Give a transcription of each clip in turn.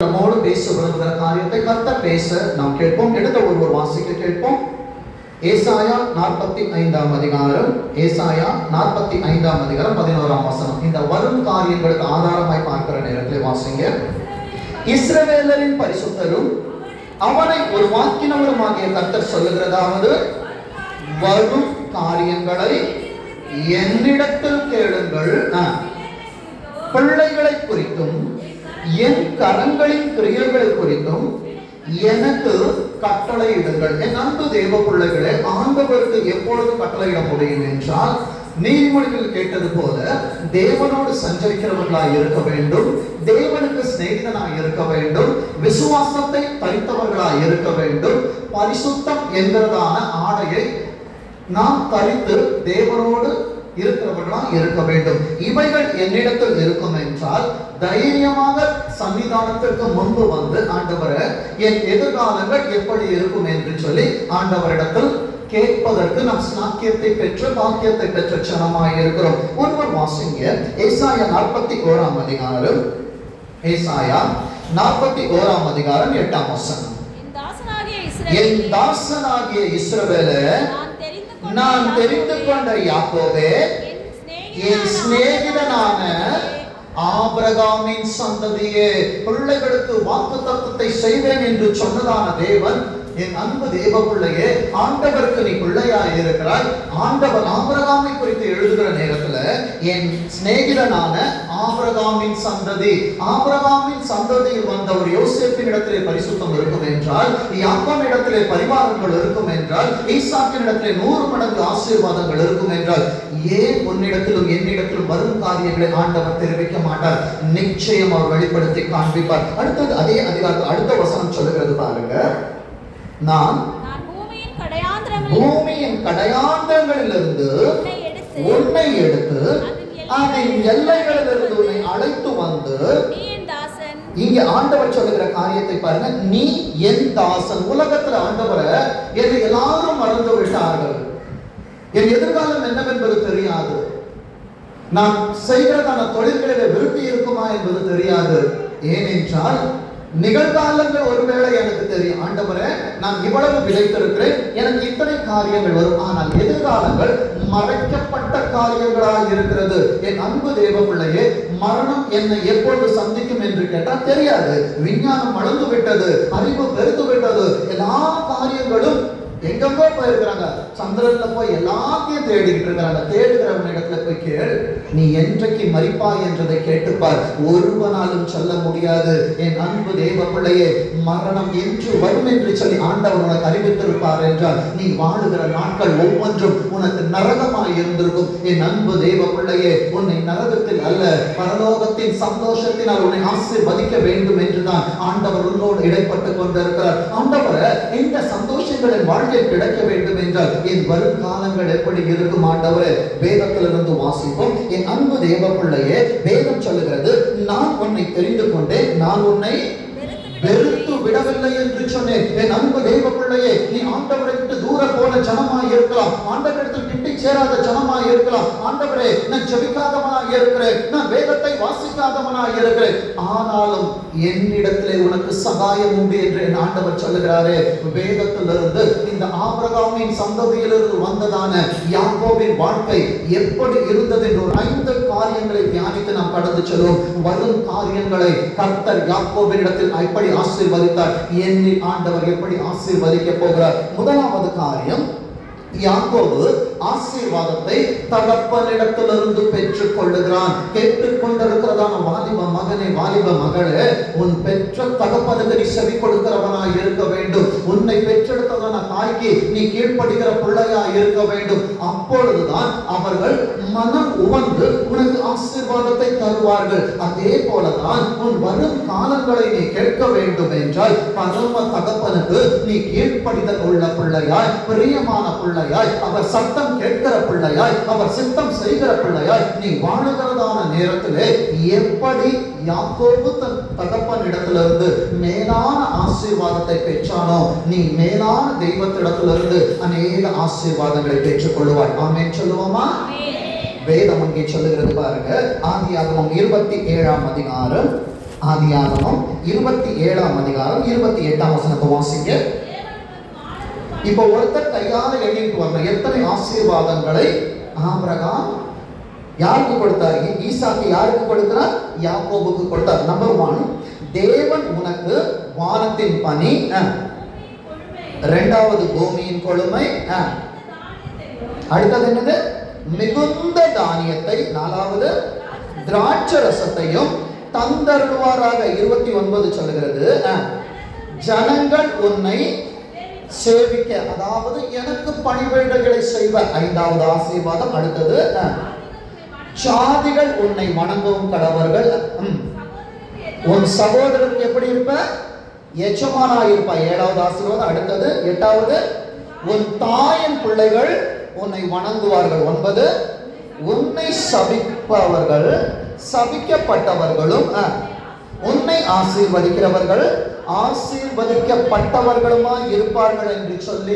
நம்மோடு பேச விரும்புகிற காரியத்தை கர்த்தர் பேச நாம் கேட்போம் எடுத்த ஒருவர் வாசிக்க கேட்போம் ஏசாயா நாற்பத்தி ஐந்தாம் அதிகாரம் ஏசாயா நாற்பத்தி ஐந்தாம் அதிகாரம் பதினோராம் வசனம் இந்த வரும் காரியங்களுக்கு ஆதாரமாய் பார்க்கிற நேரத்தில் வாசிங்க இஸ்ரவேலரின் பரிசுத்தரும் அவனை ஒரு வாக்கினவருமாகிய கர்த்தர் சொல்லுகிறதாவது வரும் காரியங்களை என்னிடத்தில் கேளுங்கள் ஆ. பிள்ளைகளை குறித்தும் என் கரங்களின் கிரியைகளை குறித்தும் எனக்கு கட்டளையிடுங்கள் என் அன்பு தேவ பிள்ளைகளே ஆண்டவருக்கு எப்பொழுது கட்டளையிட முடியும் என்றால் நீதிமொழிகள் கேட்டது போல தேவனோடு சஞ்சரிக்கிறவர்களாய் இருக்க வேண்டும் தேவனுக்கு சிநேகிதனாய் இருக்க வேண்டும் விசுவாசத்தை தரித்தவர்களாய் இருக்க வேண்டும் பரிசுத்தம் என்கிறதான ஆடையை நாம் தரித்து தேவனோடு இருக்கிறவர்களா இருக்க வேண்டும் இவைகள் என்னிடத்தில் இருக்கும் என்றால் தைரியமாக சன்னிதானத்திற்கு முன்பு வந்து ஆண்டவரை என் எதிர்காலங்கள் எப்படி இருக்கும் என்று சொல்லி ஆண்டவரிடத்தில் கேட்பதற்கு நாம் ஸ்நாக்கியத்தை பெற்ற பாக்கியத்தை பெற்ற சனமாய் இருக்கிறோம் ஒருவர் வாசிங்க ஏசாயா நாற்பத்தி ஓராம் அதிகாரம் ஏசாயா நாற்பத்தி ஓராம் அதிகாரம் எட்டாம் வசனம் என் தாசனாகிய என் இஸ்ரவேலே, தாசனாகிய இஸ்ரவேலே நான் தெரிந்து கொண்ட நான் தெரிந்து யாக்கோபே, கொண்ட யாக்கோபே என் என் சிநேகிதனான சிநேகிதனான ஆபிரகாமே, ஆபிரகாமின் சந்ததியே பிள்ளைகளுக்கு வாக்கு தத்துவத்தை செய்வேன் என்று சொன்னதான தேவன் என் அன்பு தேவ பிள்ளையே ஆண்டவருக்கு நீ பிள்ளையாய் இருக்கிறாய் ஆண்டவர் ஆபிரகாமை குறித்து எழுதுகிற நேரத்துல என் சிநேகிதனான ஆபிரகாமின் சந்ததி ஆபிரகாமின் சந்ததியில் வந்த ஒரு யோசேப்பின் இடத்திலே பரிசுத்தம் இருக்கும் என்றால் யாக்கோன் இடத்திலே பரிவாரங்கள் இருக்கும் என்றால் ஈசாக்கின் இடத்திலே நூறு மடங்கு ஆசீர்வாதங்கள் இருக்கும் என்றால் ஏன் உன்னிடத்திலும் என்னிடத்திலும் வரும் காரியங்களை ஆண்டவர் தெரிவிக்க மாட்டார் நிச்சயம் அவர் வெளிப்படுத்தி காண்பிப்பார் அடுத்தது அதே அதிகாரத்தில் அடுத்த வசனம் சொல்லுகிறது பாருங்க நான் நான் பூமியின் கடையாந்திரங்களில் பூமியின் கடையாந்தங்களிலிருந்து உன்னை எடுத்து உன்னை எடுத்து அதன் எல்லைகளிலிருந்து உன்னை அழைத்து வந்து நீ என் தாசன் இங்க ஆண்டவர் சொல்லுகிற காரியத்தை பாருங்க நீ என் தாசன் உலகத்துல ஆண்டவரை என்னை எல்லாரும் மறந்து விட்டார்கள் என் எதிர்காலம் என்னவென்பது தெரியாது நான் செய்கிறதான தொழில்களிலே விருத்தி இருக்குமா என்பது தெரியாது ஏனென்றால் நிகழ்காலங்கள் ஒருவேளை எனக்கு தெரியும் ஆண்டவரே நான் இவ்வளவு விளைத்திருக்கிறேன் எனக்கு இத்தனை காரியங்கள் வரும் ஆனால் எதிர்காலங்கள் மறைக்கப்பட்ட காரியங்களாக இருக்கிறது என் அன்பு தேவ பிள்ளையே மரணம் என்னை எப்பொழுது சந்திக்கும் என்று கேட்டால் தெரியாது விஞ்ஞானம் வளர்ந்து விட்டது அறிவு பெருத்து விட்டது எல்லா காரியங்களும் எங்கெங்கோ போயிருக்கிறாங்க சந்திரன்ல போய் எல்லாத்தையும் தேடிக்கிட்டு இருக்கிறாங்க தேடுகிறவன் இடத்துல போய் கேள் நீ என்றைக்கு மறிப்பாய் என்றதை கேட்டுப்பார் ஒருவனாலும் சொல்ல முடியாது என் அன்பு தேவ பிள்ளையே மரணம் என்று வரும் என்று சொல்லி ஆண்டவர் உனக்கு அறிவித்திருப்பார் என்றால் நீ வாழுகிற நாட்கள் ஒவ்வொன்றும் உனக்கு நரகமாய் இருந்திருக்கும் என் அன்பு தேவ பிள்ளையே உன்னை நரகத்தில் அல்ல பரலோகத்தின் சந்தோஷத்தினால் உன்னை ஆசீர்வதிக்க வேண்டும் என்றுதான் ஆண்டவர் உன்னோடு இடைப்பட்டு கொண்டிருக்கிறார் ஆண்டவரை இந்த சந்தோஷங்களின் வாழ்க்கை கிடைக்க வேண்டும் என்றால் என் வருங்காலங்கள் எப்படி இருக்கும் ஆண்டவரே வேதத்திலிருந்து வாசிப்போம் என் அன்பு தேவ பிள்ளையே வேதம் சொல்லுகிறது நான் உன்னை தெரிந்து கொண்டேன் நான் உன்னை வெறுத்து விடவில்லை என்று சொன்னேன் என் அன்பு தெய்வ பிள்ளையே நீ ஆண்டவரை விட்டு தூர போன ஜனமாய் இருக்கலாம் ஆண்டவரிடத்தில் கிட்டி சேராத ஜனமாய் இருக்கலாம் ஆண்டவரே நான் ஜெபிக்காதவனாய் இருக்கிறேன் நான் வேதத்தை வாசிக்காதவனாய் இருக்கிறேன் ஆனாலும் என்னிடத்திலே உனக்கு சகாயம் உண்டு என்று என் ஆண்டவர் சொல்லுகிறாரே வேதத்திலிருந்து இந்த ஆபிரகாமின் சந்ததியிலிருந்து வந்ததான யாக்கோபின் வாழ்க்கை எப்படி இருந்தது என்று ஒரு ஐந்து காரியங்களை தியானித்து நாம் கடந்து செல்வோம் வரும் காரியங்களை கர்த்தர் யாக்கோபின் இடத்தில் எப்படி ஆசீர்வதித்தார் என்னில் ஆண்டவர் எப்படி ஆசீர்வதிக்க போகிறார் முதலாவது காரியம் யாக்கோபு ஆசீர்வாதத்தை தகப்பனிடத்திலிருந்து பெற்றுக் கொள்ளுகிறான் கேட்டுக் கொண்டிருக்கிறதான வாலிப மகனே வாலிப மகளே உன் பெற்ற தகப்பனுக்கு நீ செவி கொடுக்கிறவனாய் இருக்க வேண்டும் உன்னை பெற்றெடுத்ததான தாய்க்கு நீ கீழ்ப்படுகிற பிள்ளையாய் இருக்க வேண்டும் அப்பொழுதுதான் அவர்கள் மனம் உவந்து உனக்கு ஆசீர்வாதத்தை தருவார்கள் அதே போலதான் உன் வரும் காலங்களை நீ கேட்க வேண்டும் என்றால் பரம தகப்பனுக்கு நீ கீழ்ப்படிதல் உள்ள பிள்ளையாய் பிரியமான பிள்ளையாய் அவர் சத்தம் கேட்கிற பிள்ளையாய் அவர் சித்தம் செய்கிற பிள்ளையாய் நீ வாழுகிறதான நேரத்திலே எப்படி யாக்கோபு தன் தகப்பன் இடத்திலிருந்து மேலான ஆசீர்வாதத்தை பெற்றானோ நீ மேலான தெய்வத்திடத்திலிருந்து அநேக ஆசீர்வாதங்களை பெற்றுக் கொள்வாய் ஆமென் சொல்லுவோமா வேதம் அங்கே சொல்லுகிறது பாருங்க ஆதியாகமம் இருபத்தி ஏழாம் அதிகாரம் ஆதியாகமம் இருபத்தி ஏழாம் அதிகாரம் இருபத்தி எட்டாம் வசனத்தை வாசிங்க இப்போ ஒருத்தர் கையால எண்ணிட்டு வரணும் எத்தனை ஆசீர்வாதங்களை ஆபிரகாம் யாருக்கு கொடுத்தார் ஈ- ஈசாக்கு யாருக்கு கொடுக்கிறார் யாக்கோபுக்கு கொடுத்தார் நம்பர் ஒன் தேவன் உனக்கு வானத்தின் பனி அஹ். இரண்டாவது பூமியின் கொழுமை அஹ். அடுத்தது என்னது மிகுந்த தானியத்தை நாலாவது திராட்சை ரசத்தையும் தந்தருவாராக இருபத்தி ஒன்பது சொல்லுகிறது அஹ். ஜனங்கள் உன்னை சேவிக்க அதாவது எனக்கு பணிவிடைகளை செய்வ ஐந்தாவது ஆசீர்வாதம் அடுத்தது அஹ். ஜாதிகள் உன்னை வணங்கவும் கடவர்கள் ம். உன் சகோதரருக்கு எப்படி இருப்ப எஜமானா இருப்ப ஏழாவது ஆசீர்வாதம் அடுத்தது எட்டாவது உன் தாயின் பிள்ளைகள் உன்னை வணங்குவார்கள் ஒன்பது உன்னை சபிப்பவர்கள் சபிக்கப்பட்டவர்களும் அஹ், உன்னை ஆசீர்வதிக்கிறவர்கள் ஆசீர்வதிக்கப்பட்டவர்களுமாய் இருப்பார்கள் என்று சொல்லி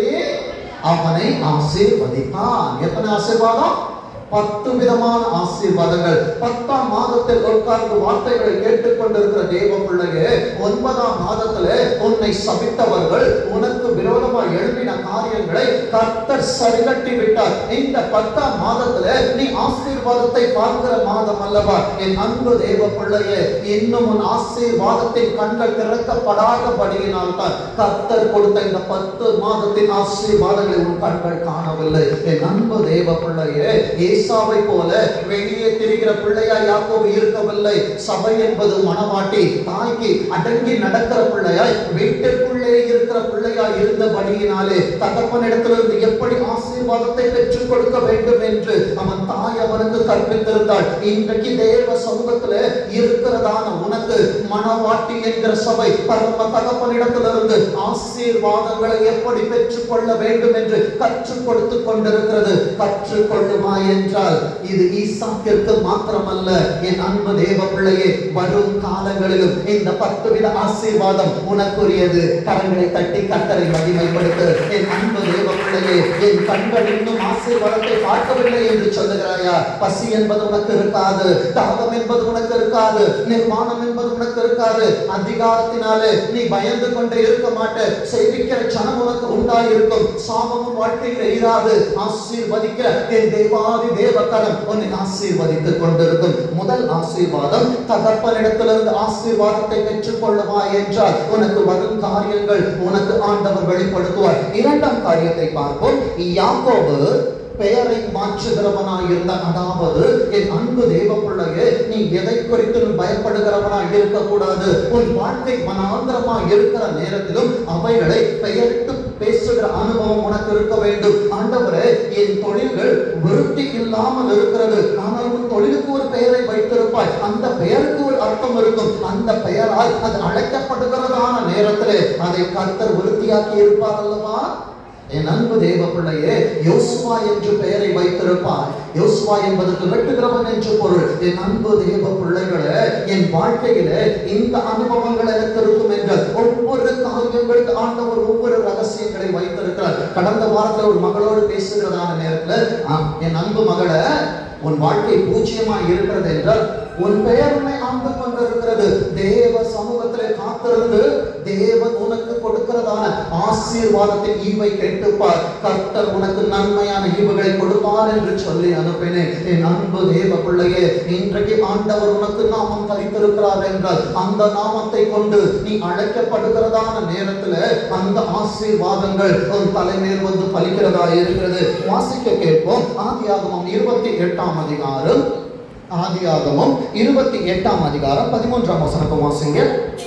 அவனை ஆசீர்வதித்தான் எத்தனை ஆசீர்வாதம் பத்து விதமான ஆசீர்வாதங்கள் பத்தாம் மாதத்தில் உட்கார்ந்து வார்த்தைகளை கேட்டுக்கொண்டிருக்கிற தேவ பிள்ளையே ஒன்பதாம் மாதத்துல உன்னை சபித்தவர்கள் உனக்கு விரோதமாக எழுப்பின காரியங்களை கர்த்தர் சரிகட்டி விட்டார் இந்த பத்தாம் மாதத்துல நீ ஆசீர்வாதத்தை பார்க்கிற மாதம் அல்லவா என் அன்பு தேவ பிள்ளையே இன்னும் உன் ஆசீர்வாதத்தின் கண்கள் திறக்கப்படாதபடியினால் தான் கர்த்தர் கொடுத்த இந்த பத்து மாதத்தின் ஆசீர்வாதங்களை உன் கண்கள் காணவில்லை என் அன்பு தேவ பிள்ளையே ஏசாவை போல வெளியே திரிகிற பிள்ளையா யாக்கோபு இருக்கவில்லை சபை என்பது மனவாட்டி தாய்க்கு அடங்கி நடக்கிற பிள்ளையாய் வீட்டிற்குள்ளே இருக்கிற பிள்ளையாய் இருந்தபடியினாலே தகப்பனிடத்திலிருந்து எப்படி ஆசீர்வாதத்தை பெற்றுக் கொடுக்க வேண்டும் என்று அவன் தாய் அவனுக்கு கற்பித்திருந்தாள் இன்றைக்கு தேவ சமூகத்துல இருக்கிறதான உனக்கு மனவாட்டி என்கிற சபை பரம தகப்பனிடத்திலிருந்து ஆசீர்வாதங்களை எப்படி பெற்றுக் கொள்ள வேண்டும் என்று கற்றுக் கொடுத்து கொண்டிருக்கிறது கற்றுக்கொள்ளுமா என்றால் இது ஈசாக்கிற்கு மாத்திரமல்ல என் அன்பு தேவ பிள்ளையே வரும் காலங்களிலும் இந்த பத்து வித ஆசீர்வாதம் உனக்குரியது கரங்களை தட்டி கத்தரை மகிமைப்படுத்து என் அன்பு தேவ பிள்ளையே என் கண்கள் இன்னும் ஆசீர்வாதத்தை பார்க்கவில்லை என்று சொல்லுகிறாயா பசி என்பது உனக்கு இருக்காது தாகம் என்பது உனக்கு இருக்காது நிர்மாணம் என்பது உனக்கு இருக்காது அதிகாரத்தினாலே நீ பயந்து கொண்டே இருக்க மாட்ட சேவிக்கிற சனம் உனக்கு உண்டாயிருக்கும் சாபமும் வாழ்க்கையில் இராது ஆசீர்வதிக்கிற என் தேவாதி தேவக்கரம் உன்னை ஆசீர்வதித்துக் கொண்டிருக்கும் முதல் ஆசீர்வாதம் தகப்பனிடத்திலிருந்து ஆசீர்வாதத்தை பெற்றுக் கொள்ளுவா என்றால் உனக்கு வரும் காரியங்கள் உனக்கு ஆண்டவர் வெளிப்படுத்துவார் இரண்டாம் காரியத்தை பார்ப்போம் யாக்கோபு பெயரை மாற்றுகிறவனாய் இருந்த அதாவது என் அன்பு தேவ பிள்ளையே நீ எதை குறித்து நீ பயப்படுகிறவனாய் இருக்கக்கூடாது உன் வாழ்க்கை மனாந்திரமாய் இருக்கிற நேரத்திலும் அவைகளை பெயரிட்டு பேசுகிற அனுபவம் உனக்கு இருக்க வேண்டும் ஆண்டவரே என் தொழில்கள் விருத்தி இல்லாமல் இருக்கிறது ஆனால் உன் தொழிலுக்கு ஒரு பெயரை வைத்திருப்பாய் அந்த பெயருக்கு ஒரு அர்த்தம் இருக்கும் அந்த பெயரால் அது அழைக்கப்படுகிறதான நேரத்திலே அதை கர்த்தர் விருத்தியாக்கி இருப்பார் அல்லவா என் அன்பு தேவ பிள்ளையே யோசுவா என்று பெயரை வைத்திருப்பார் யோசுவா என்பதற்கு வெட்டுகிறவன் என்று பொருள் என் அன்பு தேவ பிள்ளைகளே என் வாழ்க்கையிலே இந்த அனுபவங்கள் எனக்கு இருக்கும் என்று ஒவ்வொரு காரியங்களுக்கு ஆண்டவர் ஒவ்வொரு ரகசியங்களை வைத்திருக்கிறார் கடந்த வாரத்துல ஒரு மகளோடு பேசுகிறதான நேரத்துல ஆம், என் அன்பு மகளே உன் வாழ்க்கை பூஜ்யமா இருக்கிறது என்றால் உன் பெயர் உன்னை ஆண்டு கொண்டிருக்கிறது தேவ சமூகத்திலே காத்திருந்து தேவன் உனக்கு கொடுக்கிறதான ஆசீர்வாதத்தின் ஈவை கேட்டுப்பார் கர்த்தர் உனக்கு நன்மையான ஈவுகளை கொடுப்பார் என்று சொல்லி அனுப்பினேன் என் அன்பு தேவ பிள்ளையே இன்றைக்கு ஆண்டவர் உனக்கு நாமம் தரித்திருக்கிறார் என்றால் அந்த நாமத்தை கொண்டு நீ அழைக்கப்படுகிறதான நேரத்துல அந்த ஆசீர்வாதங்கள் உன் தலைமையில் வந்து பலிக்கிறதா இருக்கிறது வாசிக்க கேட்போம் ஆதியாகமம் இருபத்தி எட்டாம் அதிகாரம் ஆதியாகமம் இருபத்தி எட்டாம் அதிகாரம் பதிமூன்றாம் வசனத்தை வாசிங்க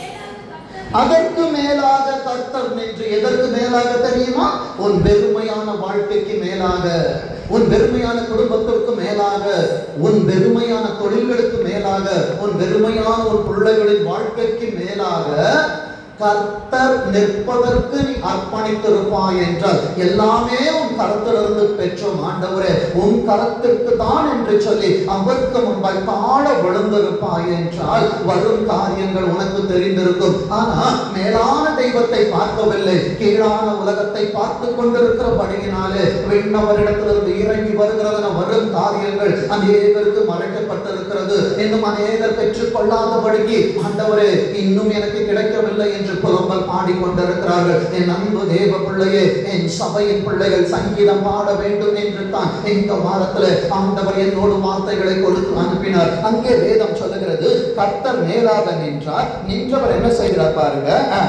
அதற்கு மேலாக கர்த்தர் நின்று எதற்கு மேலாக தெரியுமா உன் பெருமையான வாழ்க்கைக்கு மேலாக உன் பெருமையான குடும்பத்திற்கு மேலாக உன் பெருமையான தொழில்களுக்கு மேலாக உன் பெருமையான உன் பிள்ளைகளின் வாழ்க்கைக்கு மேலாக கர்த்தர் நிற்பதற்கு நீ அர்ப்பணித்திருப்பாய் என்றால் எல்லாமே உன் கரத்திலிருந்து பெற்றோம் ஆண்டவரே உன் கரத்திற்கு தான் என்று சொல்லி அவருக்கு முன்பாய் தாழ விழுந்திருப்பாய் என்றால் வரும் காரியங்கள் உனக்கு தெரிந்திருக்கும் ஆனா மேலான தெய்வத்தை பார்க்கவில்லை கீழான உலகத்தை பார்த்து கொண்டிருக்கிறபடியினாலே விண்ணவரிடத்திலிருந்து இறங்கி வருகிறதன வரும் காரியங்கள் அநேகருக்கு மறைக்கப்பட்டிருக்கிறது இன்னும் அநேகர் பெற்றுக் கொள்ளாதபடிக்கு ஆண்டவரே இன்னும் எனக்கு கிடைக்கவில்லை என்று புலம்பல் பாடிக்கொண்டிருக்கிறார்கள் என் அன்பு தேவ பிள்ளையே என் சபையின் பிள்ளைகள் சங்கீதம் பாட வேண்டும் என்று தான் இந்த வாரத்தில் ஆண்டவர் என்னோடு வார்த்தைகளை கொடுத்து அனுப்பினார் அங்கே வேதம் சொல்லுகிறது கர்த்தர் மேலாக நின்றார் நின்றவர் என்ன செய்கிறார் பாருங்க ஆ.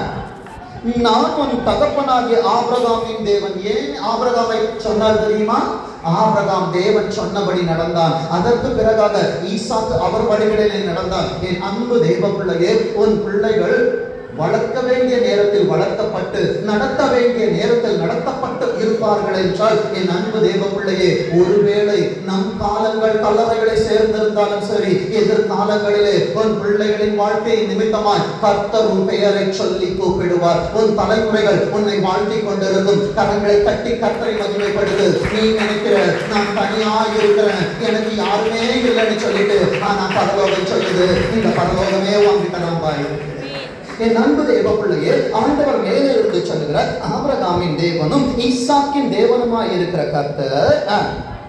நான் உன் தகப்பனாகிய ஆபிரகாமின் தேவன் ஏன் ஆபிரகாமை சொன்னார் தெரியுமா ஆபிரகாம் தேவன் சொன்னபடி நடந்தான் அதற்கு பிறகாக ஈசாக்கு அவர் வழிகளிலே நடந்தான் என் அன்பு தெய்வ பிள்ளையே உன் பிள்ளைகள் வளர்க்க வேண்டிய நேரத்தில் வளர்க்கப்பட்டு நடத்த வேண்டிய நேரத்தில் நடத்தப்பட்டு இருப்பார்கள் என்றால் என் அன்பு தேவ பிள்ளையே ஒருவேளை நம் காலங்கள் கல்லறைகளை சேர்ந்திருந்தாலும் சரி எதிர்காலங்களிலே உன் பிள்ளைகளின் வாழ்க்கை நிமித்தமாய் கர்த்தர் உன் பெயரை சொல்லி கூப்பிடுவார் உன் தலைமுறைகள் உன்னை வாழ்த்திக் கொண்டிருக்கும் கரங்களை தட்டி கர்த்தரை மகிமைப்படுத்து நீ நினைக்கிற நான் தனியாய் இருக்கிறேன் எனக்கு யாருமே இல்லைன்னு சொல்லிட்டு ஆனா பரலோகம் சொல்லுது இந்த பரலோகமே வாங்கிட்ட நான் பாய் என் அன்பு தேவ பிள்ளையே ஆண்டவர் மேலே இருந்து சொல்லுகிறார் ஆபிரகாமின் தேவனும் ஈசாக்கின் தேவனுமாய் இருக்கிற கர்த்தர் ஆ,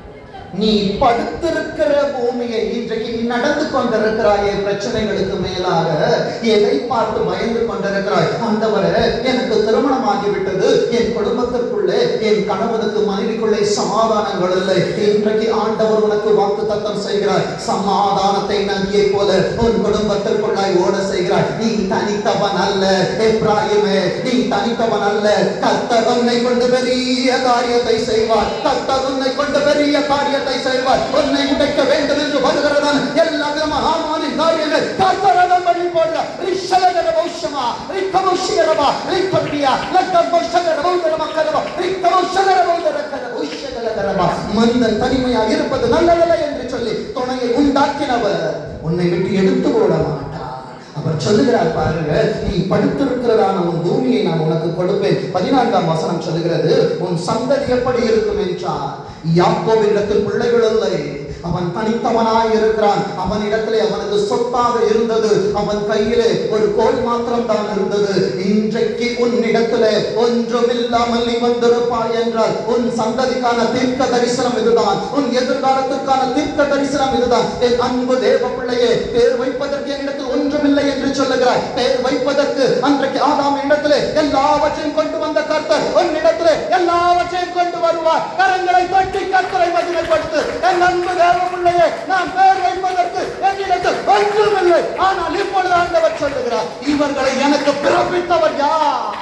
நீ படுத்திருக்கிற பூமியை இன்றைக்கு நீ நடந்து கொண்டிருக்கிறாயே பிரச்சனைகளுக்கு மேலாக எதை பார்த்து பயந்து கொண்டிருக்கிறாய் ஆண்டவரே எனக்கு திருமணம் ஆகிவிட்டது என் குடும்பத்திற்குள்ளே என் கணவனுக்கு மனைவிக்குள்ளே சமாதானங்கள் இல்லை இன்றைக்கு ஆண்டவர் உனக்கு வாக்கு தத்தம் செய்கிறார் சமாதானத்தை நதியை போல உன் குடும்பத்திற்குள்ளாய் ஓட செய்கிறார் நீ தனித்தவன் அல்ல எப்ராயிமே நீ தனித்தவன் அல்ல கர்த்தர் உன்னை கொண்டு பெரிய காரியத்தை செய்வார் கர்த்தர் உன்னை கொண்டு பெரிய காரியத்தை செய்வார் உன்னை உடைக்க வேண்டும் என்று வருகிறதான் எல்லா விதமான ஆமானின் காரியங்கள் கர்த்தரதம் பண்ணி போடுற ரிஷலகர பௌஷமா ரிக்கபௌஷிகரமா ரிப்படியா லக்கபௌஷகர பௌதர மக்கரமா ரிக்கபௌஷகர பௌதர கர உஷகலகரமா மனிதன் தனிமையா இருப்பது நல்லதல்ல என்று சொல்லி துணையை உண்டாக்கினவர் உன்னை விட்டு எடுத்து போட மாட்டார் அவர் சொல்லுகிறார் பாருங்க நீ படுத்திருக்கிறதான உன் பூமியை நான் உனக்கு கொடுப்பேன் பதினான்காம் வசனம் சொல்லுகிறது உன் சந்ததி எப்படி இருக்கும் என்றார் யாக்கோபிடத்தில் பிள்ளைகள் இல்லை அவன் தனித்தவனாய் இருக்கிறான் அவன் இடத்திலே அவனுக்கு சொத்தாக இருந்தது அவன் கையிலே ஒரு கோல் மாத்திரம் தான் இருந்தது இன்றைக்கு உன்னிடத்திலே ஒன்றுமில்லாமல் நீ வந்திருப்பாய் என்றால் உன் சந்ததிக்கான தீர்க்க தரிசனம் இதுதான் உன் எதிர்காலத்துக்கான தீர்க்க தரிசனம் இதுதான் என் அன்பு தேவ பிள்ளையே பேர் வைப்பதற்கு என்னிடத்தில் ஒன்றுமில்லை என்று சொல்லுகிறாய் பேர் வைப்பதற்கு அன்றைக்கு ஆதாம் இடத்திலே எல்லாவற்றையும் கொண்டு வந்த கர்த்தர் உன்னிடத்திலே எல்லாவற்றையும் கொண்டு வருவார் கரங்களை தட்டி கர்த்தரை மகிமைப்படுத்து என் அன்பு தேவ பிள்ளையே நான் பேர் வைப்பதற்கு என்னிடத்தில் ஒன்றுமில்லை ஆனால் இப்பொழுது ஆண்டவர் சொல்லுகிறார் இவர்களை எனக்கு பிறப்பித்தவர் யார்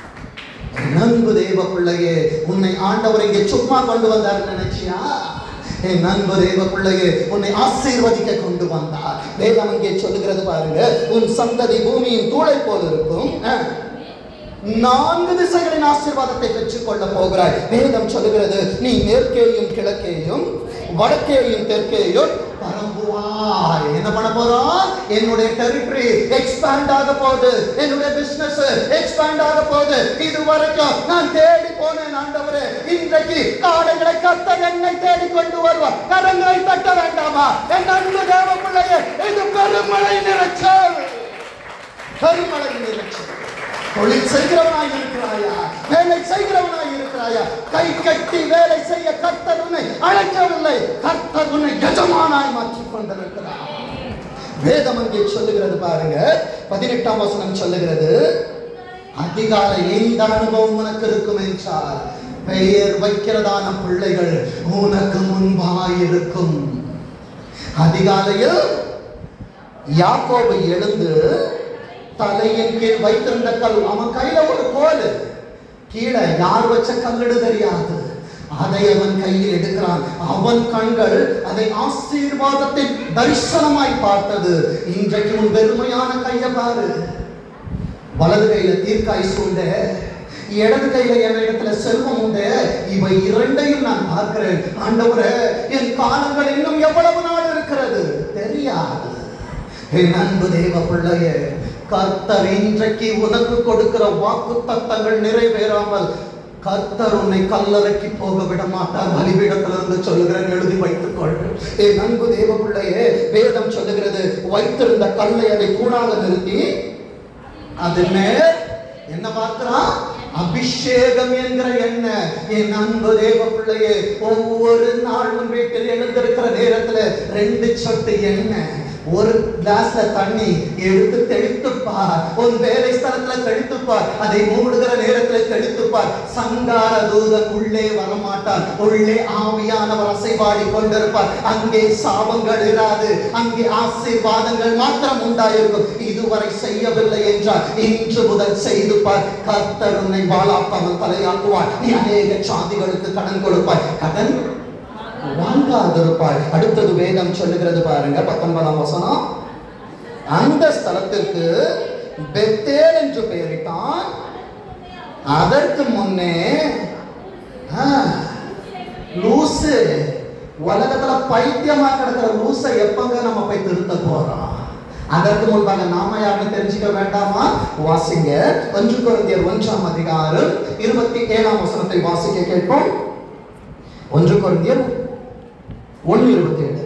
என் அன்பு தேவ பிள்ளையே உன்னை ஆண்டவர் இங்கே சும்மா கொண்டு வந்தார் நினைச்சியா என் அன்பு தேவ பிள்ளையே உன்னை ஆசீர்வதிக்க கொண்டு வந்தார் வேதம் இங்கே சொல்லுகிறது பாருங்க உன் சந்ததி பூமியின் தூளை போல் இருக்கும் அஹ். நான்கு திசைகளின் ஆசீர்வாதத்தை பெற்றுக் கொள்ள போகிறாய் வேதம் சொல்லுகிறது நீ மேற்கேயும் கிழக்கேயும் வடக்கேயும் தெற்கேயும் பரம்புவாய் என்ன பண்ண போறோம் என்னுடைய டெரிட்டரி எக்ஸ்பேண்ட் ஆக போகுது என்னுடைய பிசினஸ் எக்ஸ்பேண்ட் ஆக போகுது இது வரைக்கும் நான் தேடி போனேன் ஆண்டவரே இன்றைக்கு காடைகளை கத்த என்னை தேடி கொண்டு வருவார் கரங்களை தட்ட வேண்டாமா என் அன்பு தேவ பிள்ளையே இது பெருமழை நிறைச்சல் பெருமழை நிறைச்சல் தொழில் செய்கிறவனாய் இருக்கிறாயா வேலை செய்கிறவனாய் இருக்கிறாயா கை கட்டி வேலை செய்ய கர்த்தர் உன்னை அழைக்கவில்லை கர்த்தர் உன்னை எஜமானாய் மாற்றிக் கொண்டிருக்கிறார் வேதம் அங்கே சொல்லுகிறது பாருங்க பதினெட்டாம் வசனம் சொல்லுகிறது அதிகாலை எந்த அனுபவம் உனக்கு இருக்கும் என்றால் பெயர் வைக்கிறதான பிள்ளைகள் உனக்கு முன்பாய் இருக்கும் அதிகாலையில் யாக்கோபு எழுந்து தலையின் கீழ் வைத்திருந்த கல் அவன் கையில ஒரு கோல் கீழே யார் வச்ச கல்லடு தெரியாது அதை அவன் கையில் எடுக்கிறான் அவன் கண்கள் அதை ஆசீர்வாதத்தின் தரிசனமாய் பார்த்தது இன்றைக்கு உன் வெறுமையான கையை பாரு வலது கையில தீர்க்காய் சூழ்ந்த இடது கையில என் இடத்துல செல்வம் உண்டு இவை இரண்டையும் நான் பார்க்கிறேன் ஆண்டவரே என் காலங்கள் இன்னும் எவ்வளவு நாள் இருக்கிறது தெரியாது என் அன்பு தேவ பிள்ளையே கர்த்தர் இன்றைக்கு உனக்கு கொடுக்கிற வாக்கு தத்தங்கள் நிறைவேறாமல் கர்த்தர் உன்னை கல்லறைக்கு போக விட மாட்டார் பலிபீடத்திலிருந்து சொல்லுகிறேன் எழுதி வைத்துக் கொள் என் அன்பு தேவ பிள்ளையே வேதம் சொல்லுகிறது வைத்திருந்த கல்லை அதை தூணாக நிறுத்தி அது மேல் என்ன பார்க்கிறான் அபிஷேகம் என்கிற எண்ணெய் என் அன்பு தேவ பிள்ளையே ஒவ்வொரு நாள் உன் வீட்டில் எழுந்திருக்கிற நேரத்துல ரெண்டு சொட்டு எண்ணெய் ஒரு கிளாஸ்ல தண்ணி எடுத்து தெளித்துப்பார் உன் வேலை ஸ்தலத்துல தெளித்துப்பார் அதை மூடுகிற நேரத்துல தெளித்துப்பார் சங்கார தூதன் உள்ளே வரமாட்டான் உள்ளே ஆவியானவர் அசைவாடி கொண்டிருப்பார் அங்கே சாபங்கள் இராது அங்கே ஆசீர்வாதங்கள் மாத்திரம் உண்டாயிருக்கும் இதுவரை செய்யவில்லை என்றால் இன்று முதல் செய்து பார் கர்த்தர் உன்னை வாழாக்காமல் தலையாக்குவார் நீ அநேக சாதிகளுக்கு கடன் கொடுப்பாய் கடன் வாங்காதிருப்பாய் அடுத்தது வேதம் சொல்லுகிறது பாருங்க பத்தொன்பதாம் வசனம் அந்த ஸ்தலத்திற்கு பெத்தேல் என்று பெயரிட்டான் அதற்கு முன்னே ஆ, லூசு உலகத்துல பைத்தியமா கிடக்கிற லூசை எப்பங்க நம்ம போய் திருத்த போறோம் அதற்கு முன்பாக நாம யாருன்னு தெரிஞ்சுக்க வேண்டாமா வாசிங்க ஒன்று குழந்தையர் ஒன்றாம் அதிகாரம் இருபத்தி ஏழாம் வசனத்தை வாசிக்க கேட்போம் ஒன்று குழந்தையர் ஒன்று இருபத்தி ஏழு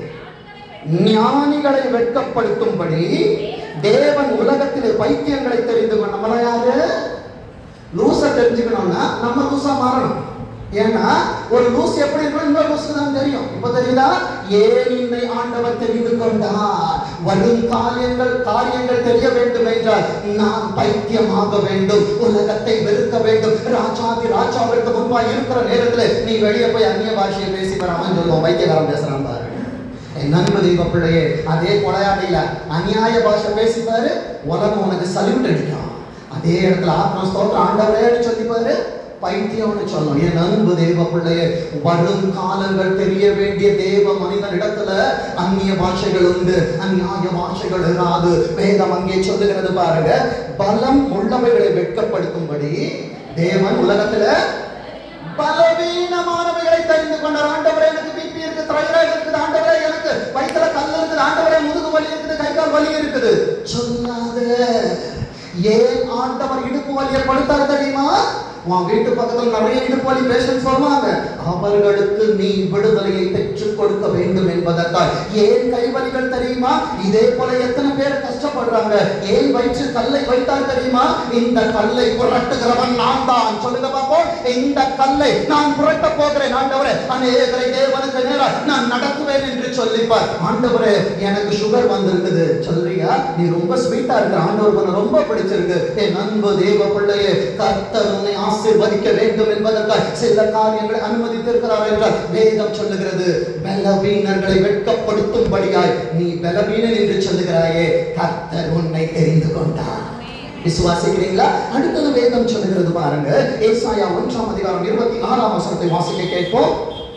ஞானிகளை வெட்கப்படுத்தும்படி தேவன் உலகத்திலே பைத்தியங்களை தெரிந்து கொண்ட நம்மள யாரு லூச தெரிஞ்சுக்கணும்னா நம்ம லூசா மாறணும் ஏன்னா ஒரு லூஸ் எப்படி இருக்கணும் இன்னொரு லூஸ் தான் தெரியும் இப்ப தெரியுதா ஏன் என்னை ஆண்டவர் தெரிந்து கொண்டார் வரும் காரியங்கள் காரியங்கள் தெரிய வேண்டும் என்றால் நான் பைத்தியமாக வேண்டும் உலகத்தை வெறுக்க வேண்டும் ராஜாதி ராஜாவிற்கு முன்பாக இருக்கிற நேரத்துல நீ வெளியே போய் அந்நிய பாஷையை பேசி வராமன்னு சொல்லுவோம் வைத்தியகாரம் பேசுறான் பாரு என் நண்பு தெய்வ பிள்ளையே அதே கொலையாடியில அநியாய பாஷை பேசிப்பாரு உலகம் உனக்கு சல்யூட் அடிக்கும் அதே இடத்துல ஆத்மா ஸ்தோத்திரம் ஆண்டவரேன்னு சொல்லிப்பாரு பைத்தியம்னு சொல்லணும் என் அன்பு தேவ பிள்ளையே வரும் காலங்கள் தெரிய வேண்டிய தேவ மனிதன் இடத்துல அந்நிய பாஷைகள் உண்டு அந்நியாய பாஷைகள் இராது வேதம் அங்கே சொல்லுகிறது பாருங்க பலம் உள்ளவைகளை வெட்கப்படுத்தும்படி தேவன் உலகத்துல பலவீனமானவைகளை தெரிந்து கொண்டார் ஆண்டவரே எனக்கு பிபி இருக்கு தைராய்டு இருக்குது ஆண்டவரே எனக்கு வயிற்றுல கல் இருக்குது ஆண்டவரே முதுகு வலி இருக்குது கை கால் வலி இருக்குது சொல்லாத ஏன் ஆண்டவர் இடுப்பு வலியை படுத்தாரு தெரியுமா உன் வீட்டு பக்கத்துல நிறைய இடுப்பு வலி பேஷன்ஸ் வருவாங்க அவர்களுக்கு நீ விடுதலையை பெற்றுக் கொடுக்க வேண்டும் என்பதற்காக ஏன் கைவலிகள் தெரியுமா இதே போல எத்தனை பேர் கஷ்டப்படுறாங்க ஏன் வயிற்று கல்லை வைத்தார் தெரியுமா இந்த கல்லை புரட்டுகிறவன் நான் தான் சொல்லுங்க பார்ப்போம் இந்த கல்லை நான் புரட்ட போகிறேன் ஆண்டவரே அநேகரை தேவனுக்கு நேராக நான் நடத்துவேன் என்று சொல்லிப்பார் ஆண்டவரே எனக்கு சுகர் வந்திருக்குது சொல்றியா நீ ரொம்ப ஸ்வீட்டா இருக்க ஆண்டவர் உன்னை ரொம்ப பிடிச்சிருக்கு என் அன்பு தேவ பிள்ளையே கர்த்தர் உன்னை ஆசீர்வதிக்க வேண்டும் என்பதற்காக சில காரியங்களை அனுமதித்திருக்கிறார் என்றால் வேதம் சொல்லுகிறது பலவீனர்களை வெட்கப்படுத்தும்படியாய் நீ பலவீனன் என்று சொல்லுகிறாயே கர்த்தர் உன்னை தெரிந்து கொண்டார் விசுவாசிக்கிறீங்களா அடுத்தது வேதம் சொல்லுகிறது பாருங்க ஏசாயா ஒன்றாம் அதிகாரம் இருபத்தி ஆறாம் வசனத்தை வாசிக்க கேட்போம்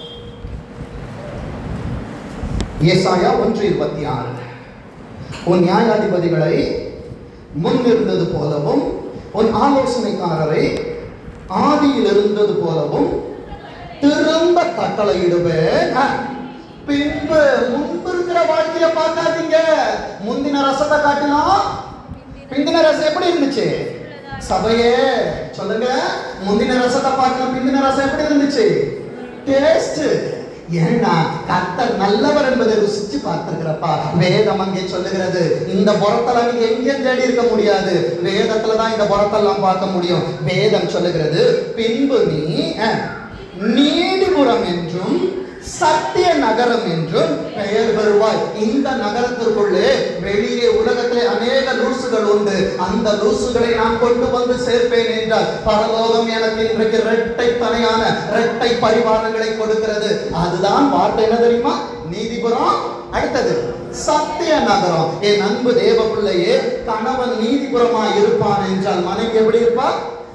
ஏசாயா ஒன்று இருபத்தி ஆறு உன் நியாயாதிபதிகளை முன்னிருந்தது போலவும் உன் ஆலோசனைக்காரரை ஆதியில் இருந்தது போலவும் திரும்ப கட்டளையிடுவேன் ஆ, பின்பு முன்பு இருக்கிற வாழ்க்கைய பார்க்காதீங்க முந்தின ரசத்தை காட்டிலும் பிந்தின ரசம் எப்படி இருந்துச்சு சபையே சொல்லுங்க முந்தின ரசத்தை பார்க்கலாம் பிந்தின ரசம் எப்படி இருந்துச்சு டேஸ்ட் ஏன்னா கர்த்தர் நல்லவர் என்பதை ருசிச்சு பார்த்திருக்கிறப்பா வேதம் அங்கே சொல்லுகிறது இந்த புறத்தெல்லாம் நீங்க எங்கேயும் தேடி இருக்க முடியாது வேதத்துல தான் இந்த புறத்தெல்லாம் பார்க்க முடியும் வேதம் சொல்லுகிறது பின்பு நீ அஹ், நீதிபுரம் என்றும் சத்திய நகரம் என்றும் பெயர் பெறுவாய் இந்த நகரத்திற்குள்ளே வெளியே உலகத்திலே அநேக லூசுகள் உண்டு அந்த லூசுகளை நான் கொண்டு வந்து சேர்ப்பேன் என்றால் பரலோகம் எனக்கு இன்றைக்கு இரட்டை தனையான இரட்டை பரிவாரங்களை கொடுக்கிறது அதுதான் வார்த்தை என்ன தெரியுமா நீதிபுரம் அடுத்தது சத்திய நகரம் என் அன்பு தேவ பிள்ளையே கணவன் நீதிபுறமா இருப்பான் என்றால் மனைவி எப்படி இருப்பா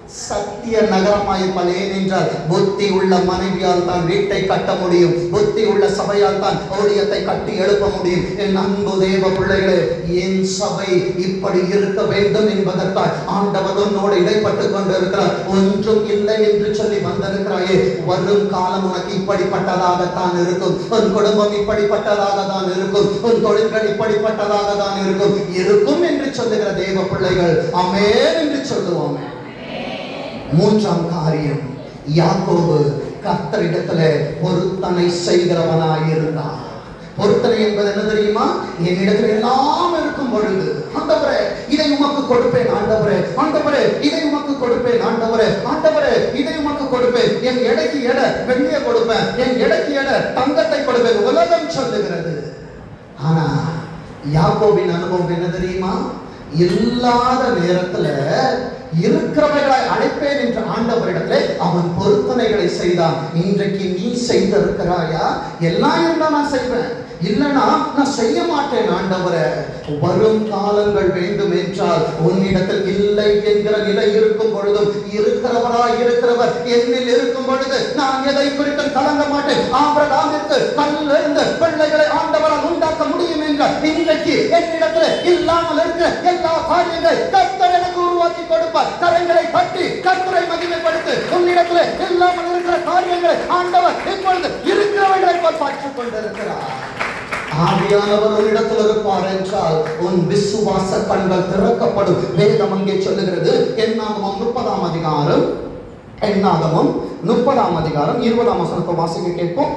சத்திய நகரமாய் பலேன் என்றால் புத்தி உள்ள மனைவியால் தான் வீட்டை கட்ட முடியும் புத்தி உள்ள சபையால் தான் ஓடியத்தை கட்டி எழுப்ப முடியும் என் அன்பு தேவ பிள்ளைகளே என் சபை இப்படி இருக்க வேண்டும் என்பதற்காக ஆண்டவர் உன்னோடு இடைப்பட்டு கொண்டிருக்கிறார் ஒன்றும் இல்லை என்று சொல்லி வந்திருக்கிறாயே வரும் காலம் உனக்கு இப்படிப்பட்டதாகத்தான் இருக்கும் உன் குடும்பம் இப்படிப்பட்டதாக தான் இருக்கும் உன் தொழில்கள் இப்படிப்பட்டதாக தான் இருக்கும் இருக்கும் என்று சொல்லுகிற தேவ பிள்ளைகள் அமேன் என்று சொல்லுவோமே மூன்றாம் காரியம் யாக்கோபு கர்த்தரிடத்துல பொருத்தனை செய்கிறவனாய் இருந்தான் பொருத்தனை என்பது என்ன தெரியுமா என்னிடத்தில் எல்லாம் இருக்கும் பொழுது ஆண்டவரே இதை உமக்கு கொடுப்பேன் ஆண்டவரே ஆண்டவரே இதை உமக்கு கொடுப்பேன் ஆண்டவரே ஆண்டவரே இதை உமக்கு கொடுப்பேன் என் எடைக்கு எடை வெள்ளியை கொடுப்பேன் என் எடைக்கு எடை தங்கத்தை கொடுப்பேன் உலகம் சொல்லுகிறது ஆனா யாக்கோபின் அனுபவம் என்ன தெரியுமா இல்லாத நேரத்துல இருக்கிறவர்களை அழைப்பேன் என்ற ஆண்டவரிடத்திலே அவன் பொருத்தனைகளை செய்தான் இன்றைக்கு நீ செய்திருக்கிறாயா எல்லாம் இருந்தா நான் செய்வேன் இல்லைன்னா நான் செய்ய மாட்டேன் ஆண்டவரே வரும் காலங்கள் வேண்டும் என்றால் உன்னிடத்தில் இல்லை என்கிற நிலை இருக்கும் பொழுதும் இருக்கிறவராய் இருக்கிறவர் என்னில் இருக்கும் பொழுது நான் எதை குறித்து கலங்க மாட்டேன் ஆபிரகாமிற்கு கல்லில் இருந்த பிள்ளைகளை ஆண்டவரால் உண்டாக்க முடியும் என்றால் இன்றைக்கு என்னிடத்தில் இல்லாமல் இருக்கிற எல்லா காரியங்கள் கர்த்தர் எனக்கு உருவாக்கி கொடுப்பார் கரங்களை தட்டி கர்த்தரை மகிமைப்படுத்து உன்னிடத்தில் இல்லாமல் இருக்கிற காரியங்களை ஆண்டவர் இப்பொழுது இருக்கிறவர்களை போல் பார்த்துக் கொண்டிருக்கிறார் ஆவியானவர் உன்னிடத்தில் இருப்பார் என்றால் உன் விசுவாச கண்கள் திறக்கப்படும் வேதம் அங்கே சொல்லுகிறது என்னாகமம் முப்பதாம் அதிகாரம் என்னாகமம் முப்பதாம் அதிகாரம் இருபதாம் வசனத்தை வாசிக்க கேட்போம்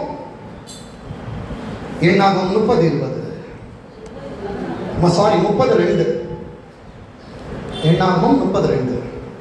என்னாகம் முப்பது இருபது சாரி முப்பது ரெண்டு என்னாகமம் முப்பது ரெண்டு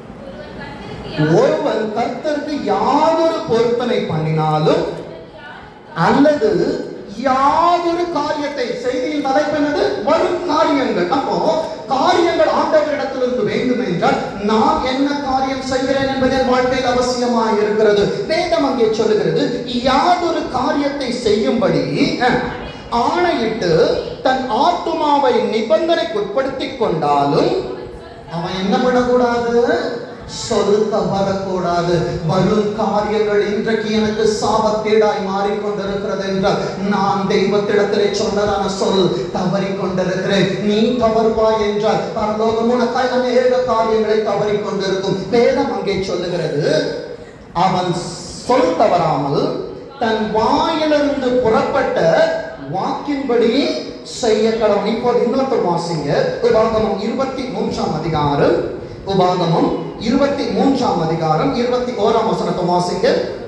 ஒருவன் கர்த்தருக்கு யாதொரு பொருத்தனை பண்ணினாலும் அல்லது யாதொரு காரியத்தை செய்தியின் தலைப்பு என்னது வரும் காரியங்கள் அப்போ காரியங்கள் ஆண்டவரிடத்திலிருந்து வேண்டும் என்றால் நான் என்ன காரியம் செய்கிறேன் என்பது என் வாழ்க்கையில் அவசியமாக இருக்கிறது வேதம் அங்கே சொல்லுகிறது யாதொரு காரியத்தை செய்யும்படி அஹ், ஆணையிட்டு தன் ஆத்துமாவை நிபந்தனைக்கு உட்படுத்திக் கொண்டாலும் அவன் என்ன பண்ணக்கூடாது சொல் தவறக்கூடாது வரும் காரியங்கள் இன்றைக்கு எனக்கு சாபத்தீடாய் மாறிக்கொண்டிருக்கிறது என்றால் நான் தெய்வத்திடத்திலே சொன்னதான சொல் தவறிக் கொண்டிருக்கிறேன் நீ தவறுவாய் என்றால் பரலோகம் உனக்காய் அநேக காரியங்களை தவறிக் கொண்டிருக்கும் வேதம் அங்கே சொல்லுகிறது அவன் சொல் தவறாமல் தன் வாயிலிருந்து புறப்பட்ட வாக்கின்படி செய்ய கடவுள் இப்போ இன்னொருத்தர் வாசிங்க உபாகமம் இருபத்தி மூன்றாம் அதிகாரம் உபாகமம் இருபத்தி மூன்றாம் அதிகாரம் இருபத்தி ஓராம் வசனத்தை வாசிங்க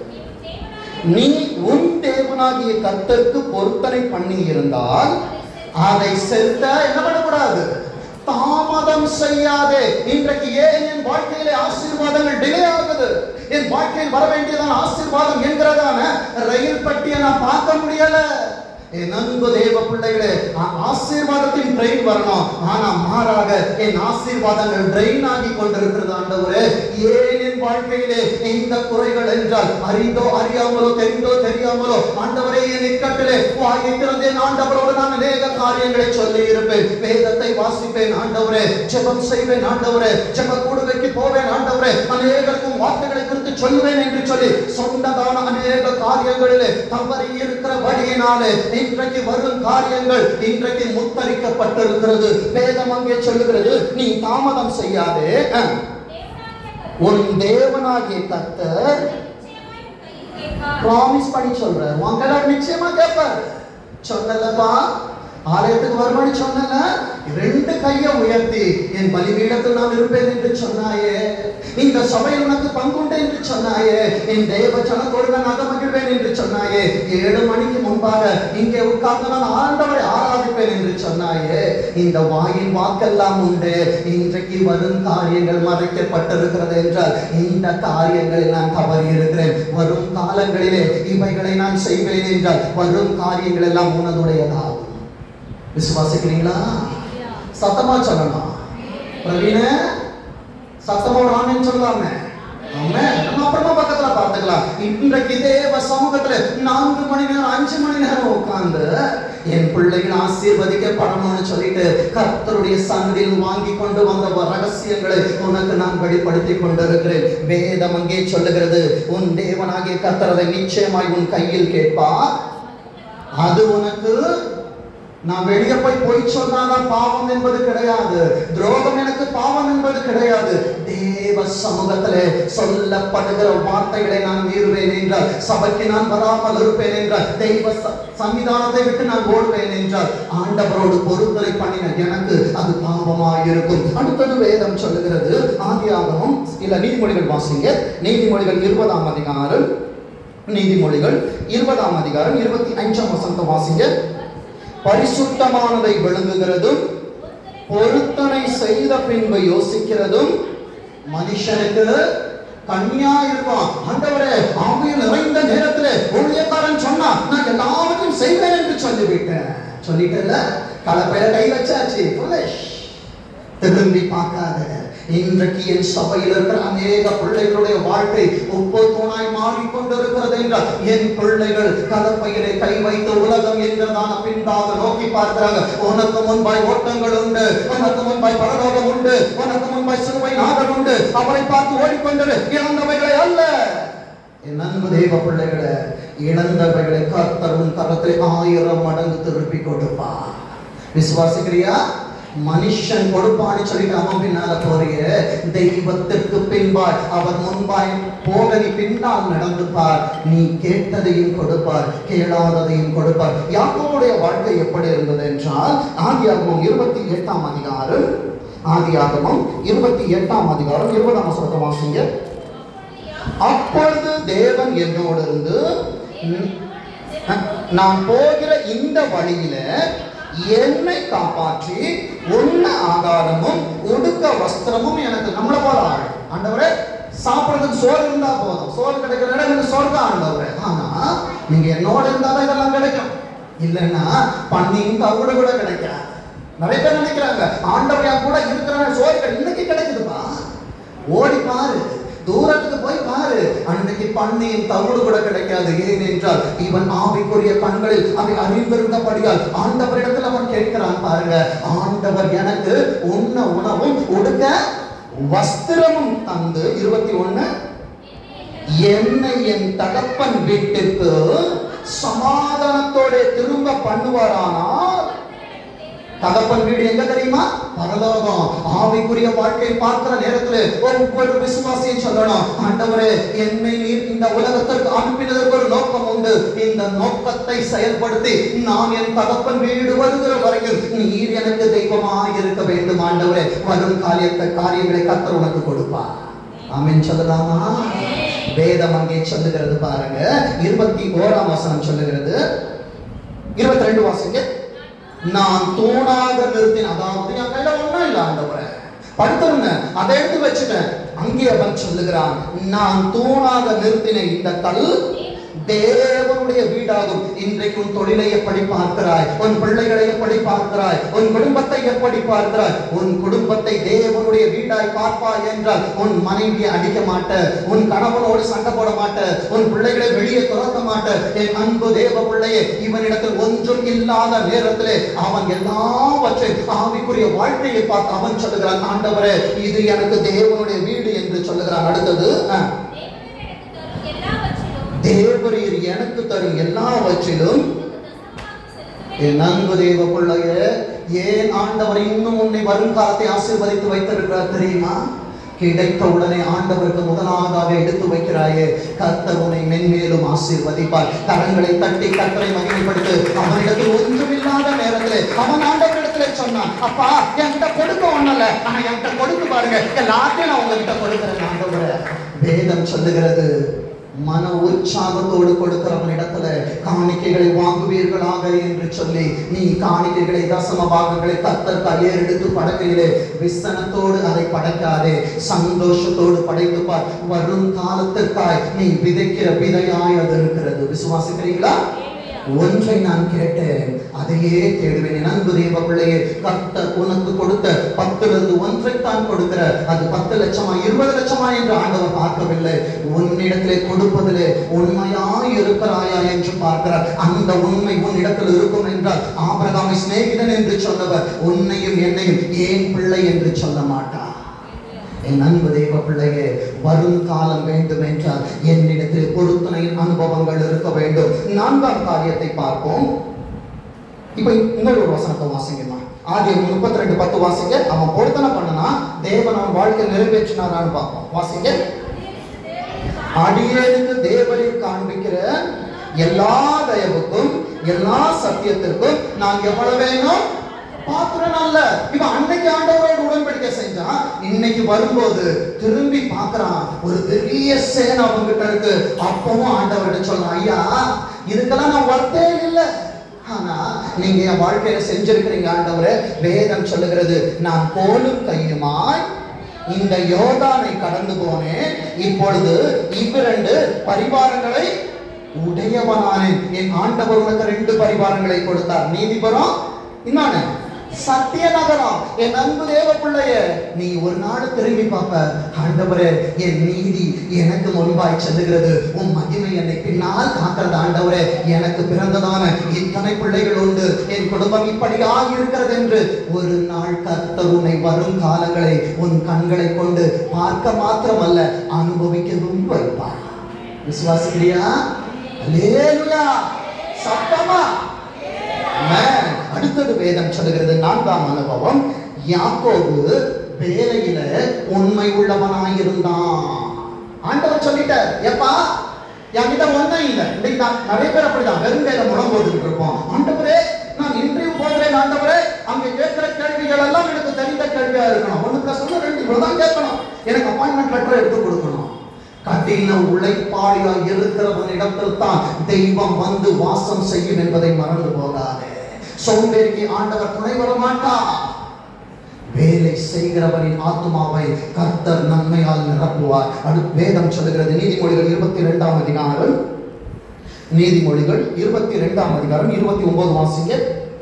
நீ உன் தேவனாகிய கர்த்தருக்கு பொருத்தனை பண்ணி இருந்தால் அதை செலுத்த என்ன பண்ணக்கூடாது தாமதம் செய்யாதே இன்றைக்கு ஏன் என் வாழ்க்கையிலே ஆசீர்வாதங்கள் டிலே ஆகுது என் வாழ்க்கையில் வர வேண்டியதான ஆசீர்வாதம் என்கிறதான ரயில் பட்டியை நான் பார்க்க முடியல என் அன்பு தேவ பிள்ளைகளே ஆ- ஆசீர்வாதத்தின் ட்ரெயின் வரணும் ஆனா மாறாக என் ஆசீர்வாதங்கள் ட்ரெயின் ஆகி கொண்டிருக்கிறது ஆண்டவரே ஏன் என் வாழ்க்கையிலே இந்த குறைகள் என்றால் அறிந்தோ அறியாமலோ தெரிந்தோ தெரியாமலோ ஆண்டவரே என் இக்கட்டிலே வாயை திறந்தேன் ஆண்டவரோடு நான் அநேக காரியங்களை சொல்லி இருப்பேன் வேதத்தை வாசிப்பேன் ஆண்டவரே ஜெபம் செய்வேன் ஆண்டவரே ஜெப கூடுகைக்கு போவேன் ஆண்டவரே அநேகருக்கும் வார்த்தைகளை குறித்து சொல்லுவேன் என்று சொல்லி சொன்னதான அநேக காரியங்களிலே தவறி இருக்கிற வழியினாலே இன்றைக்கு வரும் காரியங்கள் இன்றைக்கு முத்தரிக்கப்பட்டிருக்கிறது வேதம் அங்கே சொல்லுகிறது நீ தாமதம் செய்யாதே அஹ், உன் தேவனாகிய கர்த்தர் ப்ராமிஸ் பண்ணி சொல்ற உங்களை நிச்சயமா கேட்பார் சொன்னலப்பா ஆலயத்துக்கு வருமானு சொன்னல ரெண்டு கையை உயர்த்தி என் பலிபீடத்தில் நான் இருப்பேன் என்று சொன்னாயே இந்த சபையில் உனக்கு பங்குண்டு என்று சொன்னாயே என் தேவ ஜனத்தோடு நான் அகமகிழ்வேன் என்று சொன்னாயே ஏழு மணிக்கு முன்பாக இங்கே உட்கார்ந்து நான் ஆண்டவரை ஆராதிப்பேன் என்று சொன்னாயே இந்த வாயின் வாக்கெல்லாம் உண்டு இன்றைக்கு வரும் காரியங்கள் மறைக்கப்பட்டிருக்கிறது என்றால் இந்த காரியங்களில் நான் தவறி இருக்கிறேன் வரும் காலங்களிலே இவைகளை நான் செய்வேன் என்றால் வரும் காரியங்கள் எல்லாம் உனதுடையதாகும் விசுவாசிக்கிறீங்களா சத்தமா சொல்லணும் பிரவீன சத்தமா ஒரு ஆமென் சொல்லாம ஆமென். நம்ம அப்புறமா பக்கத்துல பார்த்துக்கலாம் இன்றைக்கு தேவ சமூகத்துல நான்கு மணி நேரம் அஞ்சு மணி நேரம் உட்கார்ந்து என் பிள்ளைகள் ஆசீர்வதிக்கப்படணும்னு சொல்லிட்டு கர்த்தருடைய சந்தையில் வாங்கி கொண்டு வந்த ரகசியங்களை உனக்கு நான் வெளிப்படுத்தி கொண்டிருக்கிறேன் வேதம் அங்கே சொல்லுகிறது உன் தேவனாகிய கர்த்தர் அதை நிச்சயமாய் உன் கையில் கேட்பார் அது உனக்கு நான் வெளியே போய் பொய் சொன்னாதான் பாவம் என்பது கிடையாது துரோகம் எனக்கு பாவம் என்பது கிடையாது தேவ சமூகத்திலே சொல்லப்படுகிற வார்த்தைகளை நான் மீறுவேன் என்றால் சபைக்கு நான் வராமல் இருப்பேன் என்றால் தெய்வ ச- சன்னிதானத்தை விட்டு நான் ஓடுவேன் என்றால் ஆண்டவரோடு பொருத்தனை பண்ணின எனக்கு அது பாவமாய் இருக்கும் அடுத்தது வேதம் சொல்லுகிறது ஆதியாகமம் இல்ல நீதிமொழிகள் வாசிங்க நீதிமொழிகள் இருபதாம் அதிகாரம் நீதிமொழிகள் இருபதாம் அதிகாரம் இருபத்தி அஞ்சாம் வசனத்தை வாசிங்க பரிசுத்தமானதை விளங்குகிறதும் பொருத்தனை செய்த பின்பு யோசிக்கிறதும் மனுஷனுக்கு கண்ணியா இருக்கும் ஆண்டவரே ஆவியில் நிறைந்த நேரத்துல ஊழியக்காரன் சொன்னா நான் எல்லாவற்றையும் செய்வேன் என்று சொல்லிவிட்டேன் சொல்லிட்டேன்ல கலப்பையில கை வச்சாச்சு foolish. திரும்பி பார்க்காத இன்றைக்கு என் சபையில் இருக்கிற அநேக பிள்ளைகளுடைய வாழ்க்கை உப்பு தூணாய் மாறிக்கொண்டிருக்கிறது என்றால் என் பிள்ளைகள் கலப்பையிலே கை வைத்த உலகம் என்கிறதான பின்பாக நோக்கி பார்க்கிறாங்க உனக்கு முன்பாய் ஓட்டங்கள் உண்டு உனக்கு முன்பாய் பரலோகம் உண்டு உனக்கு முன்பாய் சிறுவை நாதன் உண்டு அவரை பார்த்து ஓடிக்கொண்டிரு இழந்தவைகளை அல்ல என் அன்பு தெய்வ பிள்ளைகளை இழந்தவைகளை கர்த்தர் உன் கரத்தில் ஆயிரம் மடங்கு திருப்பி கொடுப்பார் விசுவாசிக்கிறியா மனுஷன் கொடுப்பான்னு சொல்லிட்டு அவன் பின்னால போறிய தெய்வத்திற்கு பின்பாய் அவர் முன்பாய் போக நீ பின்னால் நடந்து பார் நீ கேட்டதையும் கொடுப்பார் கேளாததையும் கொடுப்பார் யாக்கோவுடைய வாழ்க்கை எப்படி இருந்தது என்றால் ஆதியாகமம் இருபத்தி எட்டாம் அதிகாரம் ஆதியாகமம் இருபத்தி எட்டாம் அதிகாரம் இருபதாம் வசனத்தை வாசிங்க அப்பொழுது தேவன் என்னோடு இருந்து "ந- நான் போகிற இந்த வழியில என்னை காப்பாற்றி உண்ண ஆகாரமும் உடுக்க வஸ்திரமும் எனக்கு நம்மள போல ஆள் ஆண்டவரே சாப்பிடுறதுக்கு சோறு இருந்தா போதும் சோறு கிடைக்கிற இடம் எனக்கு சோறு தான் ஆண்டவரே ஆனா நீங்க என்னோட இருந்தாதான் இதெல்லாம் கிடைக்கும் இல்லைன்னா பன்னியும் தவிட கூட கிடைக்காது நிறைய பேர் நினைக்கிறாங்க ஆண்டவர் என் கூட இருக்கிற சோறு கிடை- இன்னைக்கு கிடைக்குதுப்பா ஓடி பாரு தூரத்துக்கு போய் பாரு அன்னைக்கு பன்னியின் தவிடு கூட கிடைக்காது ஏனென்றால் இவன் ஆவிக்குரிய கண்களில் அதை அறிந்திருந்தபடியால் ஆண்டவரிடத்தில் அவன் கேட்கிறான் பாருங்க ஆண்டவர் எனக்கு உண்ண உணவும் உடுக்க வஸ்திரமும் தந்து இருபத்தி ஒண்ணு என்னை என் தகப்பன் வீட்டுக்கு சமாதானத்தோட திரும்ப பண்ணுவாரானால் தகப்பன் வீடு எங்க தெரியுமா பரலோகம் ஆவிக்குரிய வாழ்க்கை பார்க்கிற நேரத்துல ஒவ்வொரு விசுவாசியும் சொல்லணும் ஆண்டவரே என்னை நீர் இந்த உலகத்திற்கு அனுப்பினதற்கு ஒரு நோக்கம் உண்டு இந்த நோக்கத்தை செயல்படுத்தி நான் என் தகப்பன் வீடு வருகிற வரைக்கும் நீர் எனக்கு தெய்வமாய் இருக்க வேண்டும் ஆண்டவரே வரும் காரியத்தை காரியங்களை கத்தர் உனக்கு கொடுப்பார் ஆமென் சொல்லலாமா வேதம் அங்கே சொல்லுகிறது பாருங்க இருபத்தி ஓராம் வசனம் சொல்லுகிறது இருபத்தி ரெண்டு வாசிங்க நான் தூணாக நிறுத்தின அதாவது என் கையில ஒண்ணும் இல்ல ஆண்டவரே படுத்திருந்தேன் அதை எடுத்து வச்சுட்டேன் அங்கே அவன் சொல்லுகிறான் நான் தூணாக நிறுத்தின இந்த கல் தேவனுடைய வீடாகும் இன்றைக்கு உன் தொழிலை எப்படி பார்க்கிறாய் உன் பிள்ளைகளை எப்படி பார்க்கிறாய் உன் குடும்பத்தை எப்படி பார்க்கிறாய் உன் குடும்பத்தை தேவனுடைய வீடாய் பார்ப்பாய் என்றால் உன் மனைவியை அடிக்க மாட்ட உன் கணவனோடு சண்டை போட மாட்ட உன் பிள்ளைகளை வெளியே துரத்த மாட்ட என் அன்பு தேவ பிள்ளையே இவனிடத்தில் ஒன்றும் இல்லாத நேரத்திலே அவன் எல்லாவற்றையும் ஆவிக்குரிய வாழ்க்கையை பார்த்து அவன் சொல்லுகிறான் ஆண்டவரே இது எனக்கு தேவனுடைய வீடு என்று சொல்லுகிறான் அடுத்தது அஹ், தேவரீர் எனக்கு தரும் எல்லாவற்றிலும் என் அன்பு தேவ பிள்ளையே ஏன் ஆண்டவர் இன்னும் உன்னை வருங்காலத்தை ஆசீர்வதித்து வைத்திருக்கிறார் தெரியுமா கிடைத்த உடனே ஆண்டவருக்கு முதலாவதாக எடுத்து வைக்கிறாயே கர்த்தர் உன்னை மென்மேலும் ஆசீர்வதிப்பார் கரங்களை தட்டி கர்த்தரை மகிமைப்படுத்து அவனிடத்தில் ஒன்றுமில்லாத நேரத்திலே அவன் ஆண்டவரிடத்திலே சொன்னான் அப்பா என்கிட்ட கொடுக்க ஒண்ணல ஆனா என்கிட்ட கொடுத்து பாருங்க எல்லாத்தையும் நான் உங்ககிட்ட கொடுக்கிறேன் ஆண்டவரே வேதம் சொல்லுகிறது மன உற்சாகத்தோடு கொடுக்கிறவனிடத்துல காணிக்கைகளை வாங்குவீர்களாக என்று சொல்லி நீ காணிக்கைகளை தசம பாகங்களை கத்தற்காக ஏறெடுத்து படக்கையிலே விசனத்தோடு அதை படைக்காதே சந்தோஷத்தோடு படைத்து பார் வரும் காலத்திற்காய் நீ விதைக்கிற விதையாய் அது இருக்கிறது விசுவாசிக்கிறீங்களா ஒன்றை நான் கேட்டேன் அதையே தேடுவேன் என் அன்பு தேவ பிள்ளையே கர்த்தர் உனக்கு கொடுத்த பத்திலிருந்து ஒன்றை தான் கொடுக்கிற அது பத்து லட்சமா இருபது லட்சமா என்று ஆண்டவர் பார்க்கவில்லை உன்னிடத்திலே கொடுப்பதிலே உண்மையாய் இருக்கிறாயா என்று பார்க்கிறார் அந்த உண்மை உன்னிடத்தில் இருக்கும் என்றால் ஆபிரகாமை சிநேகிதன் என்று சொன்னவர் உன்னையும் என்னையும் ஏன் பிள்ளை என்று சொல்ல மாட்டார் என் அன்பு தெய்வ பிள்ளையே வரும் காலம் வேண்டும் என்றால் என்னிடத்தில் பொருத்தனையின் அனுபவங்கள் இருக்க வேண்டும் நான்காம் காரியத்தை பார்ப்போம் இப்ப இன்னொரு ஒரு வசனத்தை வாசிங்கம்மா ஆதி முப்பத்தி ரெண்டு பத்து வாசிங்க அவன் பொருத்தனை பண்ணனா தேவன் அவன் வாழ்க்கை நிறைவேற்றினாரான்னு பார்ப்போம் வாசிங்க அடியேனுக்கு தேவரில் காண்பிக்கிற எல்லா தயவுக்கும் எல்லா சத்தியத்திற்கும் நான் எவ்வளவு வேணும் பாத்திரம் அல்ல இவன் அன்னைக்கு ஆண்டவரோடு உடன்படிக்கை செஞ்சான் இன்னைக்கு வரும்போது திரும்பி பார்க்கறான் ஒரு பெரிய சேனை அவங்கிட்ட இருக்கு அப்பவும் ஆண்டவர்கிட்ட சொல்லலாம் ஐயா இதுக்கெல்லாம் நான் வர்த்தே இல்லை ஆனா நீங்க என் வாழ்க்கையில செஞ்சிருக்கிறீங்க ஆண்டவரே வேதம் சொல்லுகிறது நான் கோலும் கையுமாய் இந்த யோர்தானை கடந்து போனேன் இப்பொழுது இவ்விரண்டு பரிவாரங்களை உடையவனானேன் என் ஆண்டவர் உனக்கு ரெண்டு பரிவாரங்களை கொடுத்தார் நீதிபுரம் இன்னொன்னு சத்திய நகரம் என் அன்பு தேவ பிள்ளைய நீ ஒரு நாள் திரும்பி பார்ப்ப ஆண்டவரே என் நீதி எனக்கு முன்பாய் செல்லுகிறது உன் மகிமை என்னை பின்னால் காக்கிறது ஆண்டவரே எனக்கு பிறந்ததான இத்தனை பிள்ளைகள் உண்டு என் குடும்பம் இப்படியாக இருக்கிறது என்று ஒரு நாள் கர்த்தர் உன்னை வரும் காலங்களை உன் கண்களை கொண்டு பார்க்க மாத்திரமல்ல அனுபவிக்கவும் வைப்பார் விசுவாசிக்கிறியா அல்லேலூயா சத்தமா Amen. அடுத்தது வேதம் சொல்லுகிறது நான்காம் அனுபவம் யாக்கோபு வேலையில உண்மை உள்ளவனாயிருந்தான் ஆண்டவர் சொல்லிட்டார் எப்பா என்கிட்ட ஒன்றும் இல்லை இன்னைக்கு நான் நிறைய பேர் அப்படிதான் வெறும் வேலை முடம் போட்டுக்கிட்டு இருப்போம் ஆண்டவரே நான் இன்டர்வியூ போகிறேன் ஆண்டவரே அங்க கேட்கிற கேள்விகள் எல்லாம் எனக்கு தெரிந்த கேள்வியா இருக்கணும் ஒண்ணு பிளஸ் ஒன்று ரெண்டு இவ்வளவுதான் கேட்கணும் எனக்கு அப்பாயின்மெண்ட் லெட்டர் எடுத்து கொடுக்கணும் கடின உழைப்பாளியா இருக்கிறவனிடத்தில் தான் தெய்வம் வந்து வாசம் செய்யும் என்பதை மறந்து போகாதே சோம்பேறிக்கு ஆண்டவர் துணை வர மாட்டார் வேலை செய்கிறவரின் ஆத்மாவை கர்த்தர் நன்மையால் நிரப்புவார் அடுத்து வேதம் சொல்லுகிறது நீதிமொழிகள் இருபத்தி இரண்டாம் அதிகாரம் நீதிமொழிகள் இருபத்தி இரண்டாம் அதிகாரம் இருபத்தி ஒன்பது வாசிங்க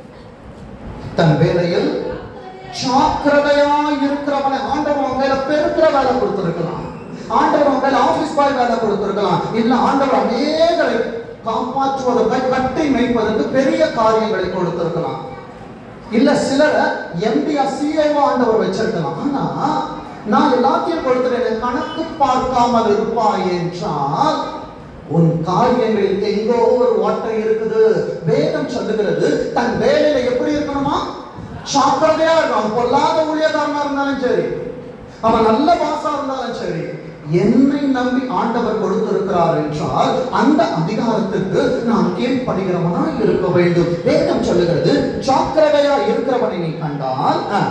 தன் வேலையில் ஜாக்கிரதையா இருக்கிறவனை ஆண்டவர் உன் கையில பெருக்கிற வேலை கொடுத்திருக்கலாம் ஆண்டவர் உன் கையில ஆபீஸ் பாய் வேலை கொடுத்திருக்கலாம் இல்ல ஆண்டவர் அநேகரை காப்பாற்றுவதற்கு கட்டி மேய்ப்பதற்கு பெரிய காரியங்களை கொடுத்திருக்கலாம் இல்ல சிலரை எம்பியா சிஐஓ ஆண்டவர் வச்சிருக்கலாம் ஆனா நான் எல்லாத்தையும் கொடுத்துறேன் கணக்கு பார்க்காமல் இருப்பாய் என்றால் உன் காரியங்களில் எங்கோ ஒரு ஓட்டை இருக்குது வேதம் சொல்லுகிறது தன் வேலையில எப்படி இருக்கணுமா சாக்கிரதையா இருக்கணும் அவன் பொல்லாத ஊழியக்காரனா இருந்தாலும் சரி அவன் நல்ல பாசா இருந்தாலும் சரி என்னை நம்பி ஆண்டவர் கொடுத்திருக்கிறார் என்றால் அந்த அதிகாரத்துக்கு நான் கீழ்ப்படுகிறவனா இருக்க வேண்டும் வேதம் சொல்லுகிறது ஜாக்கிரதையா இருக்கிறவனை நீ கண்டால் ஆ,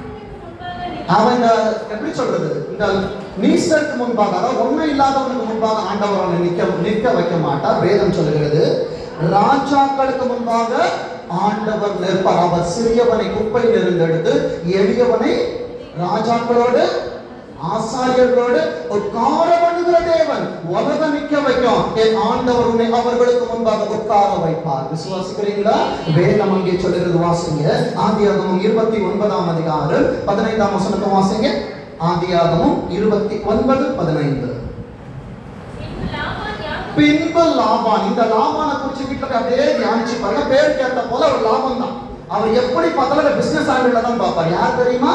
அவன் இந்த எப்படி சொல்றது இந்த நீசருக்கு முன்பாக அதாவது ஒண்ணும் இல்லாதவனுக்கு முன்பாக ஆண்டவர் அவனை நிக்க நிற்க வைக்க மாட்டார் வேதம் சொல்லுகிறது ராஜாக்களுக்கு முன்பாக ஆண்டவர் நிற்பார் அவர் சிறியவனை குப்பையில் இருந்து எடுத்து எளியவனை ராஜாக்களோடு ஆசாரியர்களோடு உட்கார பண்ணுகிற தேவன் உலக நிக்க வைக்கும் என் ஆண்டவர் உன்னை அவர்களுக்கு முன்பாக உட்கார வைப்பார் விசுவாசிக்கிறீங்களா வேதம் அங்கே சொல்லுகிறது வாசிங்க ஆதியாகமம் இருபத்தி ஒன்பதாம் அதிகாரம் பதினைந்தாம் வசனத்தை வாசிங்க ஆதியாகமம் இருபத்தி ஒன்பது பதினைந்து பின்பு லாபான் யாக்கோபு பின்பு லாபான் இந்த லாபான குறிச்சு வீட்டுல போய் அப்படியே தியானிச்சு பாருங்க பேர் கேட்ட போல ஒரு லாபம் தான் அவர் எப்படி பார்த்தாலும் பிசினஸ் ஆங்கிள் தான் பார்ப்பார் யார் தெரியுமா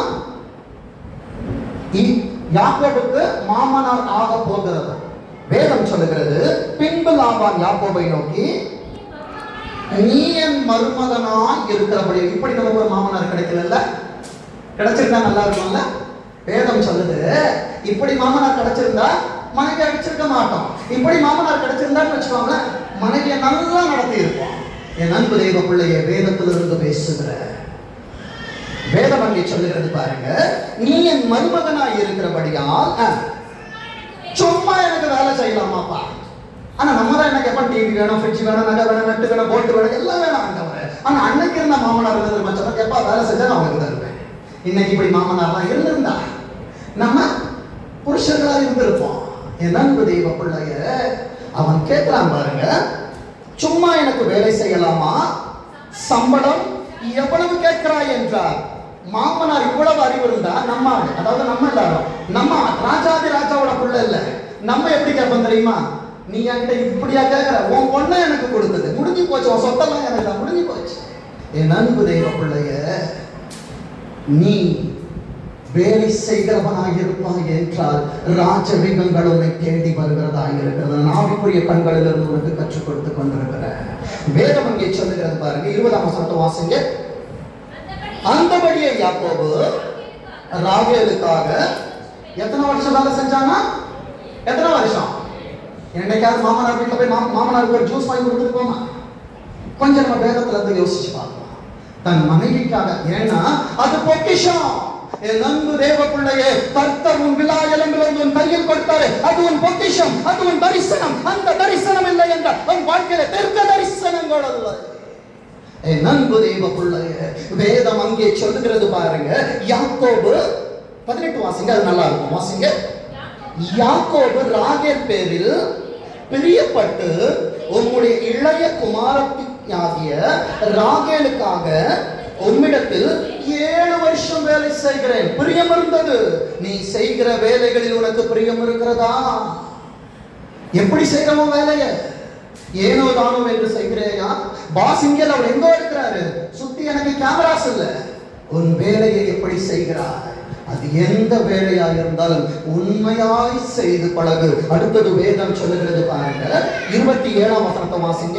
இ- யாக்கோபுக்கு மாமனார் ஆக போகிறது வேதம் சொல்லுகிறது பின்பு லாபான் யாக்கோபை நோக்கி நீ என் மருமகனாய் இருக்கிறபடி இப்படி நமக்கு ஒரு மாமனார் கிடைக்கல கிடைச்சிருந்தா நல்லா இருக்கும்ல வேதம் சொல்லுது இப்படி மாமனார் கிடைச்சிருந்தா மனைவி அடிச்சிருக்க மாட்டோம் இப்படி மாமனார் கிடைச்சிருந்தான்னு வச்சுக்கோங்களேன் மனைவியை நல்லா நடத்தி இருப்போம் என் அன்பு தெய்வ பிள்ளைய வேதத்திலிருந்து பேசுகிற வேதம் அங்கே சொல்லுகிறது பாருங்க நீ என் மருமகனாய் இருக்கிறபடியால் ஆ, சும்மா எனக்கு வேலை செய்யலாமாப்பா ஆனா நம்ம தான் என்ன கேட்போம் டிவி வேணும் ஃப்ரிட்ஜ் வேணும் நகை வேணும் நட்டு வேணும் போட்டு வேணும் எல்லாம் வேணும் ஆண்டவரே ஆனா அன்னைக்கு இருந்த மாமனார் இருந்தது மச்சம் கேப்பா வேலை செஞ்சா நான் உனக்கு தருவேன் இன்னைக்கு இப்படி மாமனார்லாம் இருந்திருந்தா நம்ம புருஷர்களா இருந்திருப்போம் என் அன்பு தெய்வ பிள்ளைய அவன் கேட்கிறான் பாருங்க சும்மா எனக்கு வேலை செய்யலாமா சம்பளம் எவ்வளவு கேட்கிறாய் என்றார் மாமனார் இவ்வளவு அறிவு இருந்தா நம்ம ஆளு, அதாவது நம்ம எல்லாரும் நம்ம ராஜாதி ராஜாவோட புள்ள இல்ல நம்ம எப்படி கேட்போம் தெரியுமா நீ என்கிட்ட இப்படியா கேட்கிற உன் பொண்ணை எனக்கு கொடுத்தது முடிஞ்சு போச்சு உன் சொத்தெல்லாம் எனக்கு தான் முடிஞ்சு போச்சு என் அன்பு தெய்வ பிள்ளைய நீ வேலை செய்கிறவனாக இருப்பாய் என்றால் ராஜவிகங்கள் உன்னை தேடி வருகிறதாக இருக்கிறது நாவிக்குரிய கண்களிலிருந்து உனக்கு கற்றுக் கொடுத்து கொண்டிருக்கிற வேதம் அங்கே சொல்லுகிறது பாருங்க இருபதாம் வசனத்தை வாசிங்க அந்தபடியே யாக்கோபு ராகேலுக்காக எத்தனை வருஷம் வேலை செஞ்சானா எத்தனை வருஷம் என்னைக்காவது மாமனார் வீட்டில் போய் மா- மாமனாருக்கு ஒரு ஜூஸ் வாங்கி கொடுத்துட்டு போமா கொஞ்சம் நம்ம வேதத்துல இருந்து யோசிச்சு பார்க்கலாம் தன் மனைவிக்காக ஏன்னா அது பொக்கிஷம் என் அன்பு தேவ பிள்ளையே கர்த்தர் உன் விழா எலும்பிலிருந்து உன் கையில் கொடுத்தாரு அது உன் பொக்கிஷம் அது உன் தரிசனம் அந்த தரிசனம் இல்லை என்றால் உன் வாழ்க்கையில தெற்க தரிசனங்கள் அல்ல என் அன்பு தெய்வ பிள்ளையே வேதம் அங்கே சொல்லுகிறது பாருங்க யாக்கோபு பதினெட்டு வாசிங்க அது நல்லா இருக்கும் வாசிங்க யாக்கோபு ராகேல் பேரில் பிரியப்பட்டு உம்முடைய இளைய குமாரத்தியாகிய ராகேலுக்காக உம்மிடத்தில் ஏழு வருஷம் வேலை செய்கிறேன் பிரியம் இருந்தது நீ செய்கிற வேலைகளில் உனக்கு பிரியம் இருக்கிறதா எப்படி செய்யறோம் வேலையை ஏனோ தானோ என்று செய்கிறேயா பாஸ் இங்கே அவர் எங்கோ இருக்கிறாரு சுத்தி எனக்கு கேமராஸ் இல்ல உன் வேலையை எப்படி செய்கிறாய் அது எந்த வேலையா இருந்தாலும் உண்மையாய் செய்து பழகு அடுத்தது வேதம் சொல்லுகிறது பாருங்க இருபத்தி ஏழாம் வசனத்தை வாசிங்க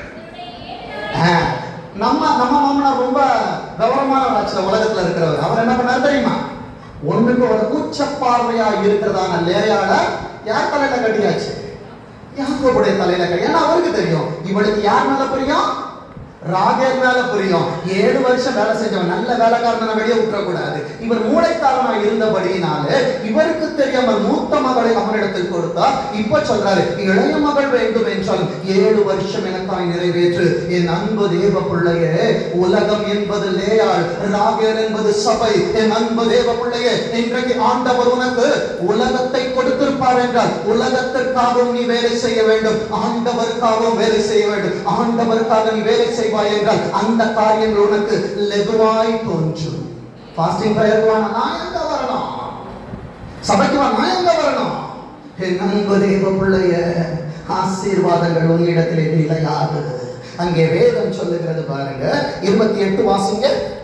ஆ, நம்ம நம்ம மாமனார் ரொம்ப விவரமான ஆச்சுல உலகத்துல இருக்கிறவர் அவர் என்ன பண்ணார் தெரியுமா ஒண்ணுக்கு ஒரு கூச்ச பார்வையா இருக்கிறதான லேயால யார் தலையில கட்டியாச்சு யாக்கோபுடைய தலையில கட்டி ஏன்னா அவருக்கு தெரியும் இவளுக்கு யார் மேல பிரியம் ராகேல் மேல பிரியம் ஏழு வருஷம் வேலை செஞ்சவன் நல்ல வேலைக்காரனை வெளியே விட்டுறக்கூடாது இவர் மூளைக்காரனா இருந்தபடியினாலே இவருக்கு தெரியாமல் மூத்த மகளை அவனிடத்தில் கொடுத்தார் இப்ப சொல்றாரு இளைய மகள் வேண்டும் என்றாலும் ஏழு வருஷம் எனக்காய் நிறைவேற்று என் அன்பு தேவ பிள்ளையே உலகம் என்பது லேயாள் ராகேல் என்பது சபை என் அன்பு தேவ பிள்ளையே இன்றைக்கு ஆண்டவர் உனக்கு உலகத்தை கொடுத்திருப்பார் என்றால் உலகத்திற்காகவும் நீ வேலை செய்ய வேண்டும் ஆண்டவருக்காகவும் வேலை செய்ய வேண்டும் ஆண்டவருக்காக நீ வேலை செய்வாய் என்றால் அந்த காரியங்கள் உனக்கு லெகுவாய் தோன்றும் ஃபாஸ்டிங் பிரேயருக்கு நான் எங்க வரணும் சபைக்கு வா நான் எங்க வரணும் என் அன்பு தேவ பிள்ளைய ஆசீர்வாதங்கள் உன்னிடத்திலே நிலையாது அங்கே வேதம் சொல்லுகிறது பாருங்க இருபத்தி எட்டு வாசிங்க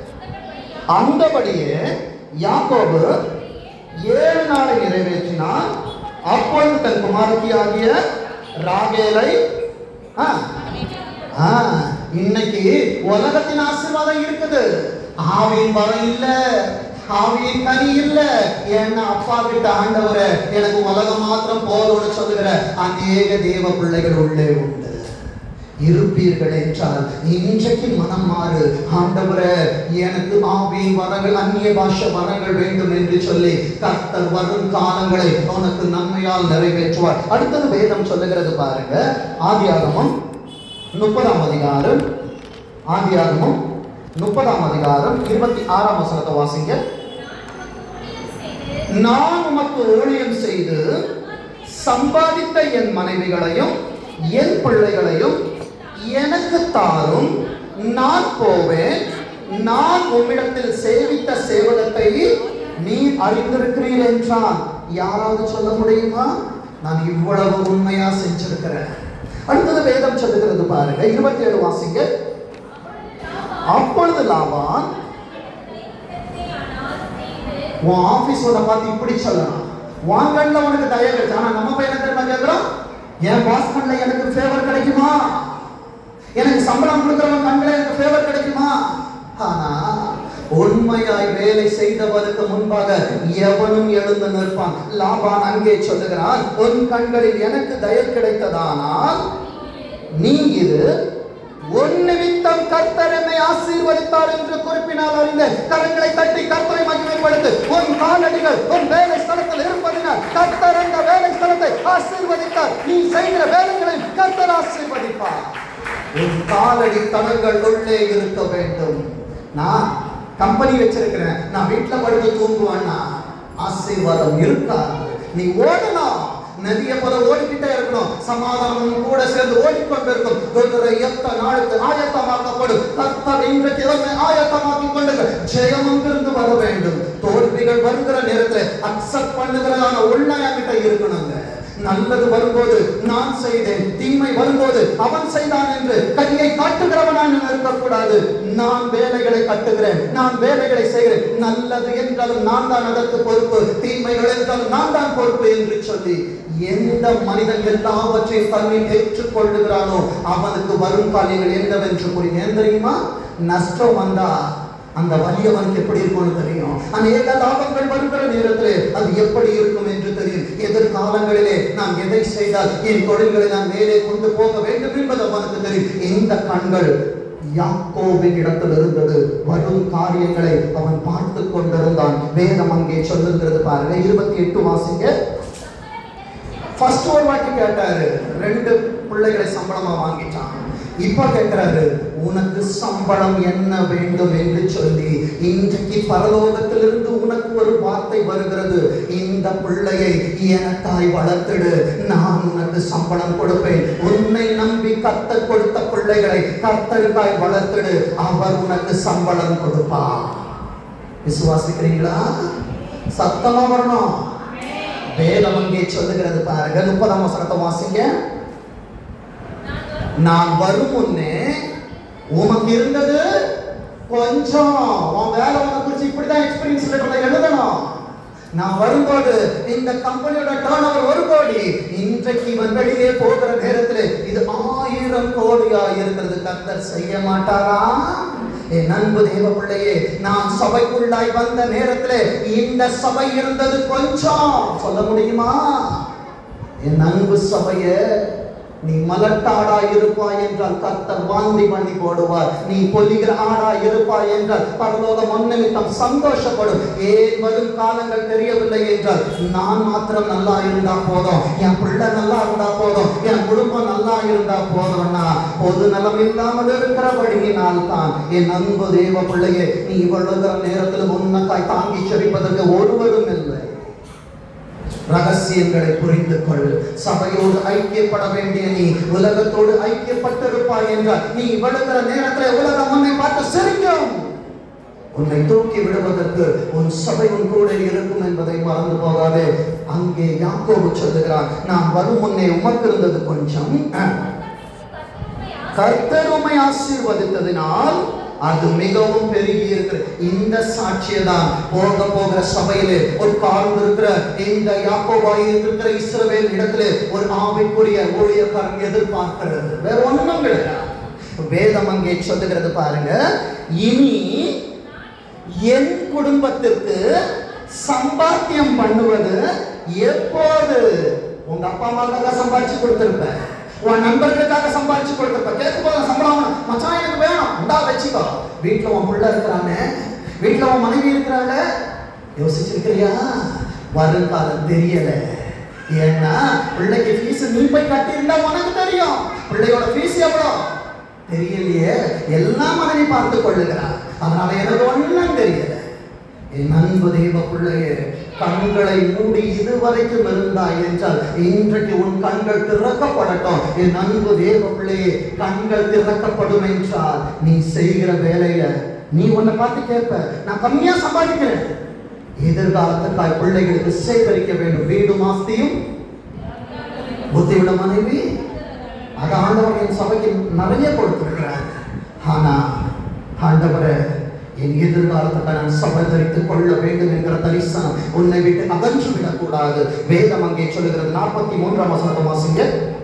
அந்தபடியே யாக்கோபு ஏழு நாளை நிறைவேற்றினான் அப்பொழுது தன் குமாரத்தியாகிய ராகேலை ஆ, ஆ, இன்னைக்கு உலகத்தின் ஆசீர்வாதம் இருக்குது ஆவியின் வரம் இல்ல ஆவியின் கனி இல்ல ஏன்னா அப்பா கிட்ட ஆண்டவரை எனக்கு உலகம் மாத்திரம் போதும்னு சொல்லுகிற அநேக தேவ பிள்ளைகள் உள்ளே உண்டு இருப்பீர்கள் என்றால் இன்றைக்கு மனம் மாறு ஆண்டவரே எனக்கு ஆவியின் வரங்கள் அந்நிய பாஷ வரங்கள் வேண்டும் என்று சொல்லி கர்த்தர் வரும் காலங்களை உனக்கு நன்மையால் நிறைவேற்றுவார் அடுத்தது வேதம் சொல்லுகிறது பாருங்க ஆதியாகமம் முப்பதாம் அதிகாரம் ஆதியாகமம் முப்பதாம் அதிகாரம் இருபத்தி ஆறாம் வசனத்தை வாசிங்க நான் உமக்கு ஊழியம் செய்து சம்பாதித்த என் மனைவிகளையும் என் பிள்ளைகளையும் எனக்கு தாரும் நான் போவேன் நான் உம்மிடத்தில் சேவித்த சேவகத்தை நீ அறிந்திருக்கிறீர் என்றான் யாராவது சொல்ல முடியுமா நான் இவ்வளவு உண்மையா செஞ்சிருக்கிறேன் அடுத்தது வேதம் சொல்லுகிறது பாருங்க இருபத்தி ஏழு வாசிங்க அப்பொழுது லாபான் உன் ஆபீஸ் உன்னை பார்த்து இப்படி சொல்லலாம் வாங்கல்ல உனக்கு தயவு இருக்கு ஆனா நம்ம பையனை திரும்ப கேட்கிறோம் என் பாஸ் கண்ணில் எனக்கு ஃபேவர் கிடைக்குமா எனக்கு சம்பளம் கொடுக்குறவன் கண்ணில் எனக்கு ஃபேவர் கிடைக்குமா ஆனா உண்மையாய் வேலை செய்தவனுக்கு முன்பாக எவனும் எழுந்து நிற்பான் லாபான் அங்கே சொல்லுகிறான் உன் கண்களில் எனக்கு தயவு கிடைத்ததானால் நீ இது உன் நிமித்தம் கர்த்தர் என்னை ஆசீர்வதித்தார் என்று குறிப்பினால் அறிந்த கரங்களை தட்டி கர்த்தரை மகிமைப்படுத்து உன் காலடிகள் உன் வேலை ஸ்தலத்தில் இருப்பதினால் கர்த்தர் அந்த வேலை ஸ்தலத்தை ஆசீர்வதித்தார் நீ செய்கிற வேலைகளை கர்த்தர் ஆசீர்வதிப்பார் உன் காலடி தடங்கள் உள்ளே இருக்க வேண்டும் நான் கம்பெனி வச்சிருக்கிறேன் நான் வீட்டுல படுத்து தூங்குவேன்னா ஆசீர்வாதம் இருக்காது நீ ஓடணும் நதியை போல ஓடிக்கிட்டே இருக்கணும் சமாதானமும் கூட சேர்ந்து ஓடிக்கொண்டிருக்கும் குதிரை எத்த நாளுக்கு ஆயத்தமாக்கப்படும் கர்த்தர் இன்றைக்கு எதனை ஆயத்தமாக்கி கொண்டு ஜெயம் அங்கிருந்து வர வேண்டும் தோல்விகள் வருகிற நேரத்தில் அக்செப்ட் பண்ணுகிறதான உள்ளம் என்கிட்ட இருக்கணுங்க நல்லது வரும்போது நான் செய்தேன் தீமை வரும்போது அவன் செய்தான் என்று கையை காட்டுகிறவனாக இருக்கக்கூடாது நான் வேலைகளை கட்டுகிறேன் நான் வேலைகளை செய்கிறேன் நல்லது என்றாலும் நான் தான் அதற்கு பொறுப்பு தீமைகள் என்றாலும் நான் தான் பொறுப்பு என்று சொல்லி எந்த மனிதன் எல்லாவற்றையும் தன்னில் ஏற்றுக்கொள்ளுகிறானோ அவனுக்கு வரும் காரியங்கள் என்னவென்று புரியும் ஏன் தெரியுமா நஷ்டம் வந்தா அந்த வலியவனுக்கு எப்படி இருக்கும்னு தெரியும் அநேக லாபங்கள் வருகிற நேரத்தில் அது எப்படி இருக்கும் என்று தெரியும் எதிர்காலங்களிலே நான் எதை செய்தால் என் தொழில்களை நான் மேலே கொண்டு போக வேண்டும் என்பது அவனுக்கு தெரியும் இந்த கண்கள் யாக்கோவின் இடத்தில் இருந்தது வரும் காரியங்களை அவன் பார்த்து கொண்டிருந்தான் வேதம் அங்கே சொல்லுகிறது பாருங்க இருபத்தி எட்டு வாசிங்க ஃபர்ஸ்ட் ஒரு வாட்டி கேட்டாரு ரெண்டு பிள்ளைகளை சம்பளமா வாங்கிட்டான் இப்ப கேட்கிறாரு உனக்கு சம்பளம் என்ன வேண்டும் என்று சொல்லி இன்றைக்கு பரலோகத்திலிருந்து உனக்கு ஒரு வார்த்தை வருகிறது இந்த பிள்ளையை எனக்காய் வளர்த்திடு நான் உனக்கு சம்பளம் கொடுப்பேன் உன்னை நம்பி கர்த்தர் கொடுத்த பிள்ளைகளை கர்த்தருக்காய் வளர்த்திடு அவர் உனக்கு சம்பளம் கொடுப்பார் விசுவாசிக்கிறீங்களா சத்தமா வரணும் வேதம் அங்கே சொல்லுகிறது பாருங்க முப்பதாம் வசனத்தை வாசிங்க நான் நான் வரும் வரும் முன்னே உமக்கு இருந்தது கொஞ்சம் உன் வேலை உனக்கு குறிச்சு இப்படிதான் எக்ஸ்பீரியன்ஸ் லெட்டர்ல எழுதணும் நான் வரும்போது இந்த கம்பெனியோட டர்ன் ஓவர் ஒரு கோடி இன்றைக்கு இவன் வெளியே போகிற நேரத்தில் இது ஆயிரம் கோடியா இருக்கிறது கர்த்தர் செய்ய மாட்டாரா என் அன்பு தேவ பிள்ளையே நான் சபைக்குள்ளாய் வந்த நேரத்தில் இந்த சபை இருந்தது கொஞ்சம் சொல்ல முடியுமா என் அன்பு சபையே நீ மலட்டாடா இருப்பாய் என்றால் கர்த்தர் வாந்தி பண்ணி போடுவார் நீ பொல்லுகிற ஆடா இருப்பாய் என்றால் பரலோகம் முன்னிமித்தம் சந்தோஷப்படும் ஏன் வரும் காலங்கள் தெரியவில்லை என்றால் நான் மாத்திரம் நல்லா இருந்தா போதும் என் பிள்ளை நல்லா இருந்தா போதும் என் குடும்பம் நல்லா இருந்தா போதும்னா பொது நலம் இல்லாமல் இருக்கிறபடியினால் தான் என் அன்பு தேவ பிள்ளையே நீ இவ்வளவு நேரத்தில் உன்னக்காய் தாங்கி செழிப்பதற்கு ஒருவரும் இல்லை ரகசியங்களை புரிந்து கொள் சபையோடு ஐக்கியப்பட வேண்டிய நீ உலகத்தோடு ஐக்கியப்பட்டிருப்பாய் என்றால் நீ விழுகிற நேரத்தில் உலகம் உன்னை பார்த்து சிரிக்கும் உன்னை தூக்கி விடுவதற்கு உன் சபை உன் கூட இருக்கும் என்பதை மறந்து போகாதே அங்கே யாக்கோபு சொல்லுகிறான் நான் வரும் முன்னே உமக்கு இருந்தது கொஞ்சம் அஹ், கர்த்தர் உம்மை ஆசீர்வதித்ததினால் அது மிகவும் பெருகி இருக்கிற இந்த சாட்சியை தான் போக போகிற சபையிலே உட்கார்ந்து இருக்கிற இந்த யாக்கோபாய் இருக்கிற இஸ்ரவேல் இடத்திலே ஒரு ஆவிக்குரிய ஊழியக்காரன் எதிர்பார்க்கிறது வேற ஒண்ணும் கிடையாது வேதம் அங்கே சொல்லுகிறது பாருங்க இனி என் குடும்பத்திற்கு சம்பாத்தியம் பண்ணுவது எப்போது உங்க அப்பா அம்மாவுக்காக சம்பாதிச்சு கொடுத்திருப்ப உன் நண்பர்களுக்காக சம்பாதிச்சு கொடுத்திருப்ப கேட்க போத சம்பளம் வேணும். மச்சான் எனக்கு வேணும் இந்தா வச்சுக்கோ வீட்டுல உன் புள்ள இருக்கிறானே வீட்டுல உன் மனைவி இருக்கிறாள யோசிச்சிருக்கிறியா வருங்காலம் தெரியல ஏன்னா பிள்ளைக்கு ஃபீஸ் நீ போய் கட்டியிருந்தா உனக்கு தெரியும் பிள்ளையோட ஃபீஸ் எவ்வளோ தெரியலையே எல்லாம் மனைவி பார்த்து கொள்ளுகிறார் அதனால எனக்கு ஒன்றும் தெரியல என் அன்பு தெய்வ பிள்ளையே கண்களை மூடி இதுவரைக்கும் இருந்தாய் என்றால் இன்றைக்கு உன் கண்கள் திறக்கப்படட்டும் என் அன்பு தேவ பிள்ளையே கண்கள் திறக்கப்படும் என்றால் நீ செய்கிற வேலையில நீ உன்னை பார்த்து கேட்ப நான் கம்மியா சம்பாதிக்கிறேன் எதிர்காலத்துக்காய் பிள்ளைகளுக்கு சேகரிக்க வேண்டும் வீடு மாஸ்தியும் புத்திவிட மனைவி அது ஆண்டவர் என் சபைக்கு நிறைய கொடுத்திருக்கிறார் ஆனா ஆண்டவரை என் எதிர்காலத்துக்கு நான் சபதரித்துக் கொள்ள வேண்டும் என்கிற தரிசனம் உன்னை விட்டு அகன்று விடக்கூடாது வேதம் அங்கே சொல்லுகிறது நாற்பத்தி மூன்றாம் வசனத்தை வாசிங்க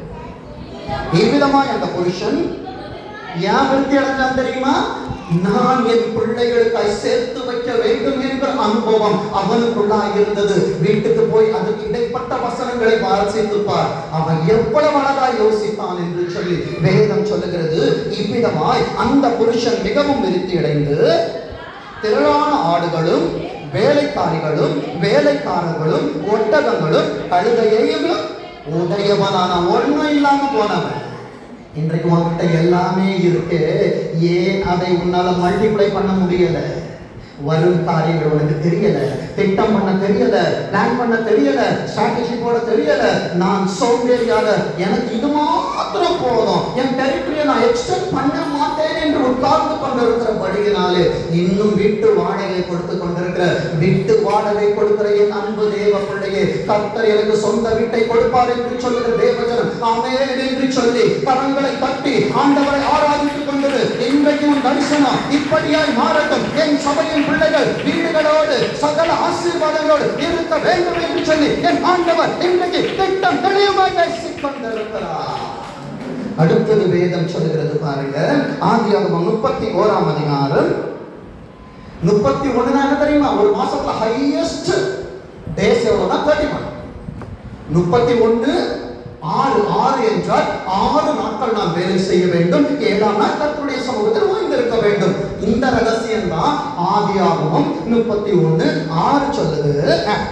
இவ்விதமாய் அந்த புருஷன் ஏன் விருத்தி அடைஞ்சான் தெரியுமா நான் என் பிள்ளைகளுக்காய் சேர்த்து வைக்க வேண்டும் என்ற அனுபவம் அவனுக்குள்ளாய் இருந்தது வீட்டுக்கு போய் அதுக்கு இடைப்பட்ட வசனங்களை வாசித்துப்பார் அவன் எவ்வளவு அழகா யோசித்தான் என்று சொல்லி வேதம் சொல்லுகிறது இவ்விதமாய் அந்த புருஷன் மிகவும் விருத்தி அடைந்து திரளான ஆடுகளும் வேலைக்காரிகளும் வேலைக்காரர்களும் ஒட்டகங்களும் கழுதையையும் உடையவனான ஒன்றும் இல்லாம போனவன் இன்றைக்கு உன்கிட்ட எல்லாமே இருக்கு ஏன் அதை உன்னால மல்டிப்ளை பண்ண முடியல வரும் காரியங்கள் உனக்கு தெரியல திட்டம் பண்ண தெரியல பிளான் பண்ண தெரியல ஸ்ட்ராட்டஜி போட தெரியல நான் சோம்பேறியாக எனக்கு இது மாத்திரம் போதும் என் டெரிட்டரியை நான் எக்ஸ்டெண்ட் பண்ண மாட்டேன் என்று உட்கார்ந்து கொண்டிருக்கிறபடியினாலே இன்னும் வீட்டு வாடகை கொடுத்து கொண்டிருக்கிற வீட்டு வாடகை கொடுக்கிற என் அன்பு தேவ பிள்ளையே கர்த்தர் எனக்கு சொந்த வீட்டை கொடுப்பார் என்று சொல்லுகிற தேவஜனம் ஆமென் என்று சொல்லி கரங்களை தட்டி ஆண்டவரை ஆராதித்துக் கொண்டது இன்றைக்கு உன் தரிசனம் இப்படியாய் மாறட்டும் என் சபையின் பிள்ளைகள் வீடுகளோடு சகல ஆசீர்வாதங்களோடு இருக்க வேண்டும் என்று சொல்லி என் ஆண்டவர் இன்றைக்கு திட்டம் தெளிவாய் பேசிக் கொண்டிருக்கிறார் அடுத்தது வேதம் சொல்லுகிறது பாருங்க ஆதியாகமம் முப்பத்தி ஓராம் அதிகாரம் முப்பத்தி ஒண்ணு என்ன தெரியுமா ஒரு மாசத்துல ஹையஸ்ட் டேஸ் எவ்வளவுனா தேர்ட்டி ஒன் முப்பத்தி ஒண்ணு ஆறு ஆறு என்றால் ஆறு நாட்கள் நாம் வேலை செய்ய வேண்டும் ஏழாம் நாள் கர்த்தருடைய சமூகத்தில் ஓய்ந்திருக்க வேண்டும் இந்த ரகசியம் தான் ஆதியாகமம் முப்பத்தி ஒண்ணு ஆறு சொல்லுது அஹ்,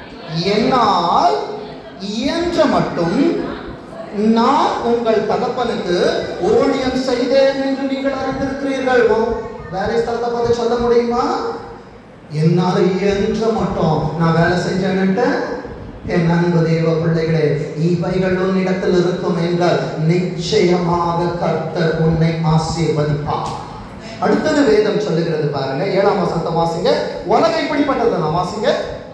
என்னால் இயன்ற மட்டும் நான் உங்கள் தகப்பனுக்கு ஊழியம் செய்தேன் என்று நீங்கள் அறிந்திருக்கிறீர்கள் ஓ, வேலை ஸ்தலத்தை பார்த்து சொல்ல முடியுமா என்னால இயன்ற மட்டும் நான் வேலை செஞ்சேன்னுட்டு என் அன்பு தேவ பிள்ளைகளே இவைகள் உன்னிடத்தில் இருக்கும் என்றால் நிச்சயமாக கர்த்தர் உன்னை ஆசீர்வதிப்பார் அடுத்தது வேதம் சொல்லுகிறது பாருங்க ஏழாம் வசனத்தை வாசிங்க உலகம் இப்படிப்பட்டது நான் வாசிங்க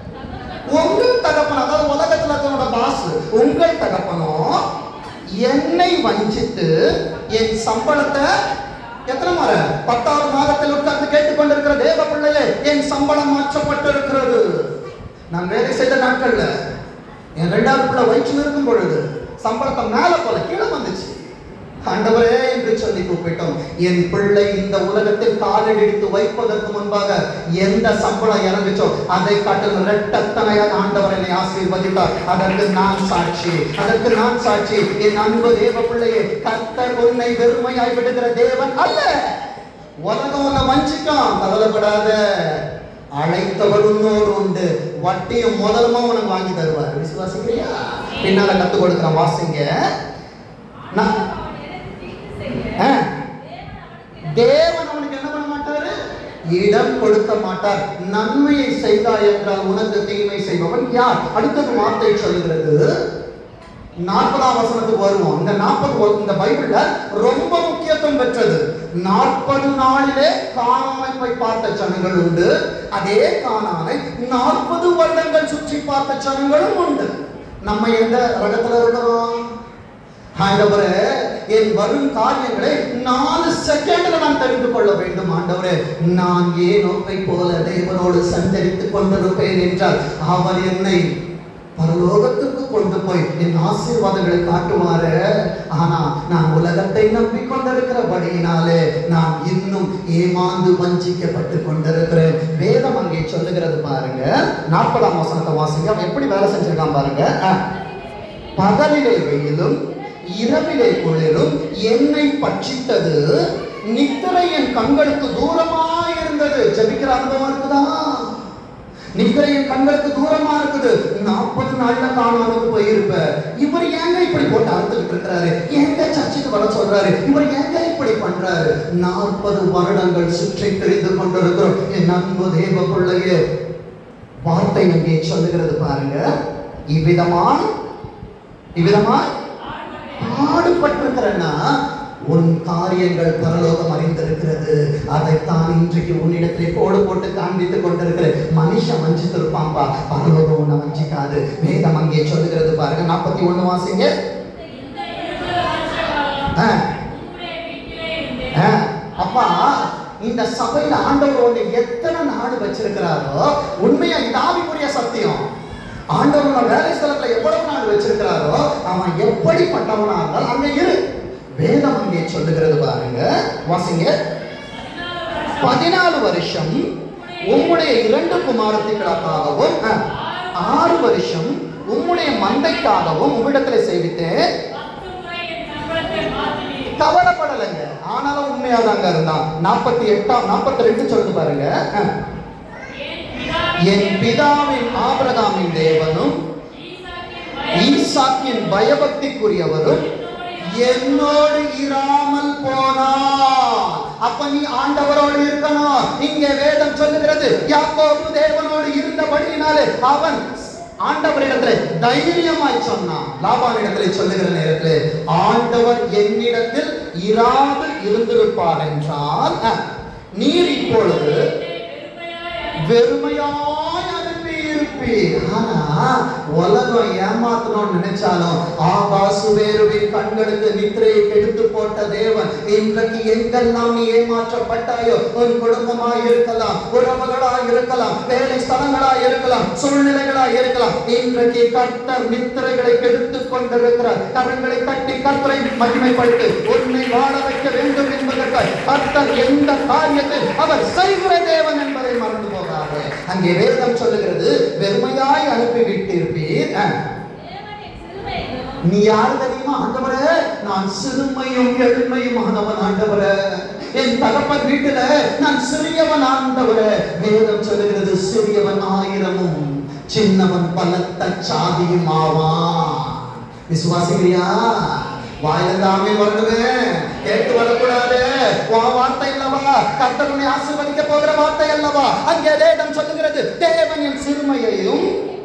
உங்கள் தகப்பன் அதாவது உலகத்துல இருக்கிறவனோட பாஸ் உங்கள் தகப்பனும் என்னை வஞ்சித்து என் சம்பளத்தை எத்தனை முறை பத்தாவது மாதத்தில் உட்கார்ந்து கேட்டுக்கொண்டிருக்கிற தேவ பிள்ளையே என் சம்பளம் மாற்றப்பட்டிருக்கிறது நான் வேலை செய்த நாட்கள்ல என் ரெண்டாவது பிள்ளை வயிற்றில் இருக்கும் பொழுது சம்பளத்தை மேல போல கீழே வந்துச்சு ஆண்டவரே என்று சொல்லி கூப்பிட்டோம் என் பிள்ளை இந்த உலகத்தில் காலடித்து வைப்பதற்கு முன்பாக எந்த சம்பளம் இறங்குச்சோ அதை காட்டிலும் இரட்டத்தனையாக ஆண்டவர் என்னை ஆசீர்வதித்தார் அதற்கு நான் சாட்சி அதற்கு நான் சாட்சி என் அன்பு தேவ பிள்ளையே கர்த்தர் உன்னை வெறுமையாய் விடுகிற தேவன் அல்ல உலகம் உன்னை வஞ்சிக்கும் கவலைப்படாத அழைத்தவர் இன்னொரு உண்டு வட்டியும் முதலுமா உனக்கு வாங்கி தருவார் விசுவாசிக்கிறியா பின்னால கத்து கொடுக்கிற வாசிங்க நான் ஆ. தேவன் அவனுக்கு என்ன பண்ண மாட்டாரு இடம் கொடுக்க மாட்டார் நன்மையை செய்தாய் என்றால் உனக்கு தீமை செய்பவன் யார் அடுத்தது வார்த்தை சொல்லுகிறது நாற்பதாம் வசனத்துக்கு வருவோம் இந்த நாற்பது இந்த பைபிள்ல ரொம்ப முக்கியத்துவம் பெற்றது நாற்பது நாளிலே காணாமை போய் பார்த்த ஜனங்கள் உண்டு அதே காணாமை நாற்பது வருடங்கள் சுற்றி பார்த்த ஜனங்களும் உண்டு நம்ம எந்த ரகத்துல இருக்கிறோம் ஆண்டவரே என் வரும் காரியங்களை நாலு செகண்ட்ல நான் தெரிந்து கொள்ள வேண்டும் ஆண்டவரே நான் ஏனோப்பை போல தேவனோடு சஞ்சரித்துக் கொண்டிருப்பேன் என்றால் அவர் என்னை பரலோகத்துக்கு கொண்டு போய் என் ஆசீர்வாதங்களை காட்டுவாரு ஆனா நான் உலகத்தை நம்பிக்கொண்டிருக்கிறபடியினாலே நான் இன்னும் ஏமாந்து வஞ்சிக்கப்பட்டு கொண்டிருக்கிறேன் வேதம் அங்கே சொல்லுகிறது பாருங்க நாற்பதாம் வசனத்தை வாசிங்க அவன் எப்படி வேலை செஞ்சிருக்கான் பாருங்க ஆ. பகலிலே வெயிலும் இரவிலே குளிரும் என்னை பட்சித்தது நித்திரை என் கண்களுக்கு தூரமாய் இருந்தது ஜபிக்கிற அனுபவம் இருக்குதா நித்திரை என் கண்களுக்கு தூரமா இருக்குது நாற்பது நாள்ல காணாமல் போயிருப்ப இவர் ஏங்க இப்படி போட்டு அறுத்துக்கிட்டு இருக்கிறாரு ஏங்க சர்ச்சுக்கு வர சொல்றாரு இவர் ஏங்க இப்படி பண்றாரு நாற்பது வருடங்கள் சுற்றி தெரிந்து கொண்டிருக்கிறோம் என் அன்பு தேவ பிள்ளையே வார்த்தை அங்கே சொல்லுகிறது பாருங்க இவ்விதமாய் இவ்விதமாய் பாடுபட்டிருக்கிறன்னா உன் காரியங்கள் பரலோகம் அறிந்திருக்கிறது அதைத்தான் இன்றைக்கு உன்னிடத்திலே கோடு போட்டு காண்பித்துக் கொண்டிருக்கிற மனுஷன் வஞ்சித்திருப்பான்பா பரலோகம் உன்னை வஞ்சிக்காது வேதம் அங்கே சொல்லுகிறது பாருங்க நாற்பத்தி ஒண்ணு வாசிங்க ஆ, ஆ, அப்பா இந்த சபையில ஆண்டவர் உன்னை எத்தனை நாடு வச்சிருக்கிறாரோ உண்மையா இந்த ஆவிக்குரிய சத்தியம் ஆண்டவர் உன்னை வேலை ஸ்தலத்துல எவ்வளவு நாள் வச்சிருக்கிறாரோ அவன் எப்படிப்பட்டவனா இருந்தால் அங்க இரு வேதம் அங்கே சொல்லுகிறது பாருங்க வாசிங்க பதினாலு வருஷம் உம்முடைய இரண்டு குமாரத்திகளுக்காகவும் அஹ், ஆறு வருஷம் உம்முடைய மந்தைக்காகவும் உம்மிடத்துல சேவித்தேன் கவலைப்படலைங்க ஆனாலும் உண்மையா தாங்க இருந்தான் நாற்பத்தி எட்டாம் நாற்பத்தி ரெண்டு சொல்லுது பாருங்க அஹ். என் பிதாவின் ஆபிரகாமின் தேவனும் ஈசாக்கின் பயபக்திக்குரியவரும் என்னோடு இராமல் போனார் அப்ப நீ ஆண்டவரோடு இருக்கணும் இங்கே வேதம் சொல்லுகிறது யாக்கோபு தேவனோடு இருந்தபடியினாலே அவன் ஆண்டவரிடத்துல தைரியமாய் சொன்னான் லாபானிடத்துல சொல்லுகிற நேரத்தில் ஆண்டவர் என்னிடத்தில் இராது இருந்திருப்பார் என்றால் அஹ், நீர் இப்பொழுது வெறுமையாய் அனுப்பி இருப்பீர் ஆனா உலகம் ஏமாத்தணும்னு நினைச்சாலும் ஆகாசு வேறுவின் கண்களுக்கு நித்திரையை கெடுத்து போட்ட தேவன் இன்றைக்கு எங்கெல்லாம் நீ ஏமாற்றப்பட்டாயோ உன் குடும்பமாய் இருக்கலாம் உறவுகளாய் இருக்கலாம் வேலை ஸ்தலங்களாய் இருக்கலாம் சூழ்நிலைகளாய் இருக்கலாம் இன்றைக்கு கர்த்தர் நித்திரைகளை கெடுத்து கொண்டிருக்கிறார் கரங்களை தட்டி கர்த்தரை மகிமைப்படுத்தி உன்னை வாழ வைக்க வேண்டும் என்பதற்காக கர்த்தர் எந்த காரியத்தை அவர் செய்கிற தேவன் என்பதை மறந்து போகாது அங்கே வேதம் சொல்லுகிறது வெறுமையாய் அனுப்பி விட்டிருப்பீர் அஹ். நீ யார் தெரியுமா ஆண்டவரே நான் சிறுமையும் எளிமையுமானவன் ஆண்டவரே என் தகப்பன் வீட்டுல நான் சிறியவன் ஆண்டவரே வேதம் சொல்லுகிறது சிறியவன் ஆயிரமும் சின்னவன் பலத்த சாதியும் ஆவான் விசுவாசிக்கிறியா வாயிலிருந்து ஆமென் வரணுமே கேட்டு வரக்கூடாது உன் வார்த்தை அல்லவா கர்த்தர் உன்னை ஆசீர்வதிக்க போகிற வார்த்தை அல்லவா அங்கே வேதம் சொல்லுகிறது தேவன் என் சிறுமையையும்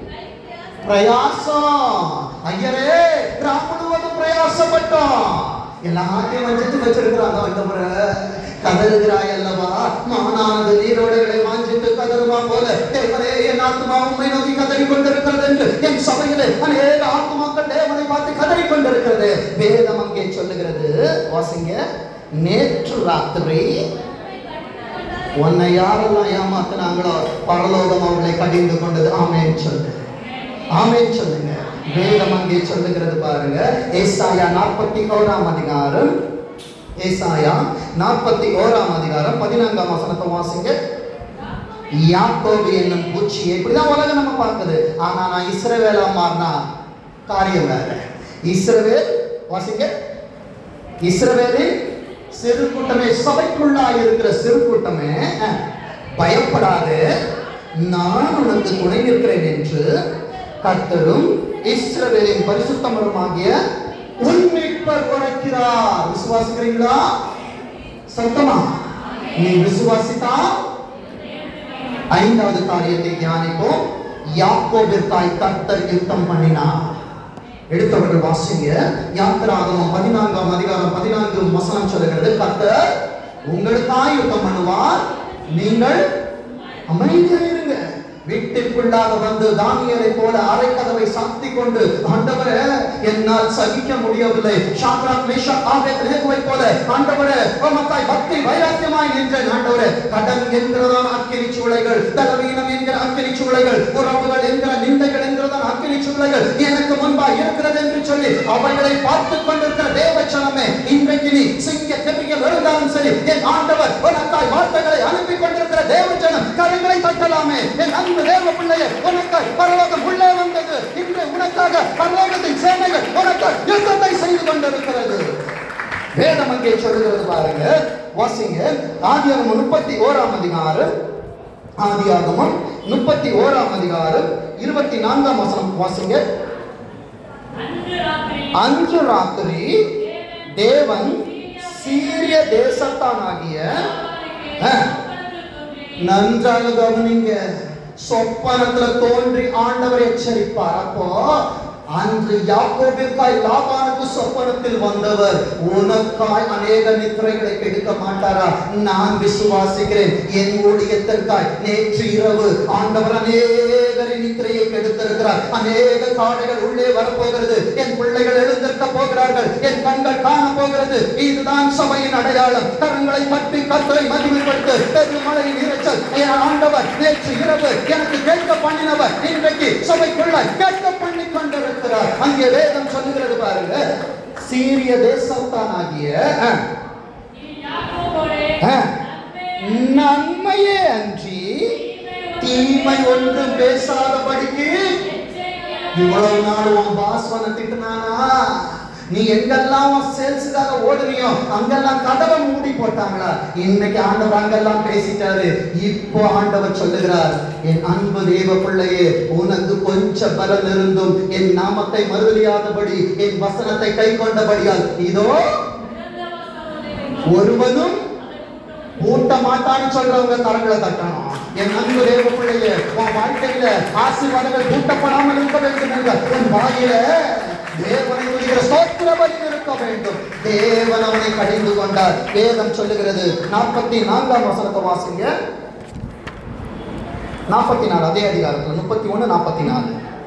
பிரயாசம் ஐயரே ராம் முழுவதும் பிரயாசப்பட்டோம் எல்லாத்தையும் வச்சுட்டு வச்சிருக்கிறாங்க ஆண்டவரே கதறுகிறாய் அல்லவா மானானது நீரோடைகளை வாஞ்சித்து கதறுமா போல தேவரே என் ஆத்மா உண்மை நோக்கி கதறி கொண்டிருக்கிறது என்று என் சபையிலே அநேக ஆத்மாக்கள் தேவனை பார்த்து கதறி கொண்டிருக்கிறது வேதம் அங்கே சொல்லுகிறது வாசிங்க நேற்று ராத்திரி உன்னை யாரெல்லாம் ஏமாத்தினாங்களோ பரலோகம் அவர்களை கடிந்து கொண்டது ஆமேன் சொல்லு ஆமேன் சொல்லுங்க வேதம் அங்கே சொல்லுகிறது பாருங்க ஏசாயா நாற்பத்தி ஓராம் அதிகாரம் ஏசாயா நாற்பத்தி ஓராம் அதிகாரம் பதினான்காம் வசனத்தை வாசிங்க யாக்கோபு என்னும் பூச்சியை இப்படிதான் உலகம் நம்ம பார்க்குது ஆனா நான் இஸ்ரவேலா மாறினா காரியம் வேற இஸ்ரவேல் வாசிங்க இஸ்ரவேலின் சிறு கூட்டமே சபைக்குள்ளா இருக்கிற சிறு கூட்டமே அஹ், பயப்படாது நான் உனக்கு துணை நிற்கிறேன் என்று கர்த்தரும் இஸ்ரவேலின் பரிசுத்தமருமாகிய உண்மைப்பர் உரைக்கிறார் விசுவாசிக்கிறீங்களா சத்தமா நீ விசுவாசித்தா ஐந்தாவது காரியத்தை தியானிப்போம் யாக்கோபிற்காய் கர்த்தர் யுத்தம் பண்ணினார் எடுத்தவர்கள் வாசிங்க யாத்திராகமம் பதினான்காம் அதிகாரம் பதினான்கு வசனம் சொல்லுகிறது கர்த்தர் உங்களுக்காய் யுத்தம் பண்ணுவார் நீங்கள் அமைதியா இருங்க வீட்டிற்குள்ளாக வந்து தானியலை போல அரைக்கதவை சாத்தி கொண்டு ஆண்டவரே என்னால் சகிக்க முடியவில்லை ஷாத்ராக் மேஷாக் ஆபேத்நேகோவை போல ஆண்டவரே உமக்காய் பக்தி வைராக்கியமாய் நின்றேன் ஆண்டவரே கடன் என்கிறதான அக்கினி சூளைகள் பலவீனம் என்கிற அக்கினி சூளைகள் உறவுகள் என்கிற நிந்தைகள் என்கிறதான அக்கினி சூளைகள் எனக்கு முன்பாக இருக்கிறது என்று சொல்லி அவைகளை பார்த்து கொண்டிருக்கிற தேவச்சனமே இன்றைக்கு நீ சிங்க கெமிக்கல் இருந்தாலும் சரி என் ஆண்டவர் உனக்காய் வார்த்தைகளை அனுப்பி கொண்டிருக்கிற தேவச்சனம் கரங்களை தட்டலாமே என் அன்பு தேவ பிள்ளையே உனக்காய் பரலோகம் உள்ளே வந்தது இன்று உனக்காக பரலோகத்தின் சேனைகள் உனக்காய் யுத்தத்தை செய்து கொண்டிருக்கிறது வேதம் அங்கே சொல்லுகிறது பாருங்க வாசிங்க ஆதியாகமம் முப்பத்தி ஓராம் அதிகாரம் ஆதியாகமம் முப்பத்தி ஓராம் அதிகாரம் இருபத்தி நான்காம் வசனம் வாசிங்க அன்று ராத்திரி தேவன் சீரிய தேசத்தானாகிய அஹ், நன்றாக கவனிங்க சொப்பனத்துல தோன்றி ஆண்டவர் எச்சரிப்பார் அப்போ அன்று யாக்கோபிற்காய் லாபானுக்கு சொப்பனத்தில் வந்தவர் உனக்காய் அநேக நித்திரைகளை கெடுக்க மாட்டாரா நான் விசுவாசிக்கிறேன் என் ஊழியத்திற்காய் நேற்று இரவு ஆண்டவர் அநேகரின் நித்திரையை கெடுத்திருக்கிறார் அநேக காடைகள் உள்ளே வரப்போகிறது என் பிள்ளைகள் எழுந்திருக்க போகிறார்கள் என் கண்கள் காண போகிறது இதுதான் சபையின் அடையாளம் கரங்களை பற்றி கத்தரை மகிமைப்படுத்து பெருமழையின் இரைச்சல் என் ஆண்டவர் நேற்று இரவு எனக்கு கேட்க பண்ணினவர் இன்றைக்கு சபைக்குள்ள கேட்க பண்ணி கொண்டிருக்கிறார் அங்கே வேதம் சொல்லுகிறது பாருங்க சீரிய தேசத்தானாகிய அஹ், அஹ், நன்மையே அன்றி தீமை ஒன்றும் பேசாதபடிக்கு இவ்வளவு நாள் உன் பாஸ் உன்னை திட்டுனானா நீ எங்கெல்லாம் சேல்ஸுக்காக ஓடுறியோ அங்கெல்லாம் கதவை மூடி போட்டாங்களா இன்னைக்கு ஆண்டவர் அங்கெல்லாம் பேசிட்டாரு இப்போ ஆண்டவர் சொல்லுகிறார் என் அன்பு தேவ பிள்ளையே உனக்கு கொஞ்சம் பலன் இருந்தும் என் நாமத்தை மறுதலியாதபடி என் வசனத்தை கை கொண்டபடியால் இதோ ஒருவனும் ஊட்ட மாட்டான்னு சொல்றவங்க கரங்களை தட்டணும் என் அன்பு தேவ பிள்ளையே உன் வாழ்க்கையில ஆசீர்வாதங்கள் கூட்டப்படாமல் இருக்க வேண்டும் என்ற உன் வாயில தேவனை துதிக்கிற ஸ்தோத்திர பலி இருக்க வேண்டும் தேவன் அவனை கடிந்து கொண்டார் வேதம் சொல்லுகிறது நாற்பத்தி நான்காம் வசனத்தை வாசிங்க நாற்பத்தி நாலு அதே அதிகாரத்துல முப்பத்தி ஒண்ணு நாற்பத்தி நாலு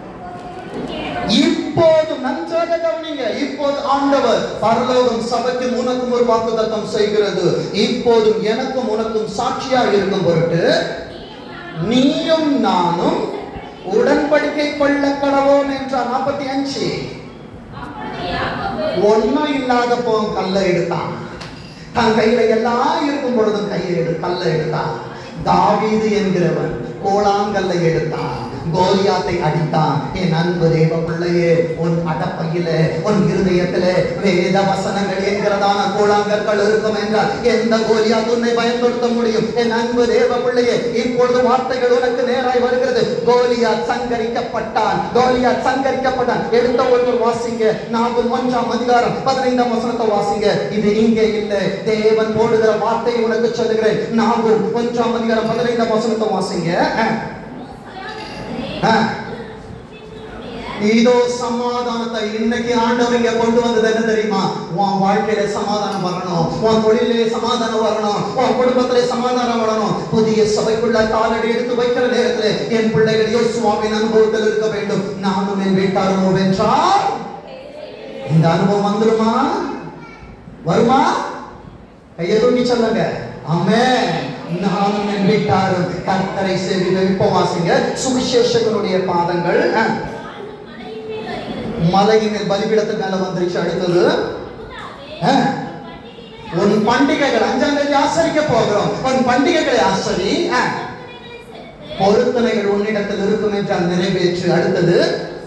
இப்போது நன்றாக கவனிங்க இப்போது ஆண்டவர் பரலோகம் சபைக்கும் உனக்கும் ஒரு வாக்குத்தத்தம் செய்கிறது இப்போதும் எனக்கும் உனக்கும் சாட்சியா இருக்கும் பொருட்டு நீயும் நானும் உடன்படிக்கை கொள்ள கடவோம் என்றார் நாற்பத்தி அஞ்சு அப்பொழுது யாக்கோபு ஒன்னும் இல்லாத போம் கல்லை எடுத்தான் தன் கையில எல்லாம் இருக்கும் பொழுதும் கையை எடு கல்லை எடுத்தான் தாவீது என்கிறவன் கோலாங்கல்லை எடுத்தான் கோலியாத்தை அடித்தான் என் அன்பு தேவ பிள்ளையே உன் அடப்பையில உன் இருதயத்திலே வேத வசனங்கள் என்கிறதான கோலாங்கற்கள் இருக்கும் என்றால் எந்த கோலியாத் உன்னை பயன்படுத்த முடியும் என் அன்பு தேவ பிள்ளையே இப்பொழுது வார்த்தைகள் உனக்கு நேராய் வருகிறது கோலியாத் சங்கரிக்கப்பட்டான் கோலியாத் சங்கரிக்கப்பட்டான் எடுத்த ஒருவர் வாசிங்க நாற்பது ஒன்றாம் அதிகாரம் பதினைந்தாம் வசனத்தை வாசிங்க இது இங்கே இல்லை தேவன் போடுகிற வார்த்தையை உனக்கு சொல்லுகிறேன் நாகும் ஒன்றாம் அதிகாரம் பதினைந்தாம் வசனத்தை வாசிங்க அஹ். அஹ். இதோ சமாதானத்தை இன்னைக்கு ஆண்டவர் இங்க கொண்டு வந்தது என்ன தெரியுமா உன் வாழ்க்கையில சமாதானம் வரணும் உன் தொழிலே சமாதானம் வரணும் உன் குடும்பத்திலே சமாதானம் வரணும் புதிய சபைக்குள்ள காலடி எடுத்து வைக்கிற நேரத்துல என் பிள்ளைகள் யோசுவாவின் அனுபவத்தில் இருக்க வேண்டும் நானும் என் வீட்டாரும் வென்றால் இந்த அனுபவம் வந்துருமா வருமா கையை தூக்கி சொல்லுங்க ஆமே நானும் என் வீட்டாரும் கர்த்தரை சேவிக்க இப்போ வாசிங்க சுவிசேஷகனுடைய பாதங்கள் அஹ், மலையின் மேல் பலிபீடத்துக்கு மேல வந்துருச்சு அடுத்தது அஹ், உன் பண்டிகைகள் அஞ்சாம் தேதி ஆசரிக்க போகிறோம் உன் பண்டிகைகளை ஆசரி அஹ், பொருத்தனைகள் உன்னிடத்தில் இருக்கும் என்றால் நிறைவேற்று அடுத்தது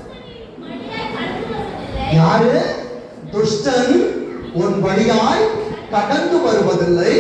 யாரு துஷ்டன் உன் வழியாய் கடந்து வருவதில்லை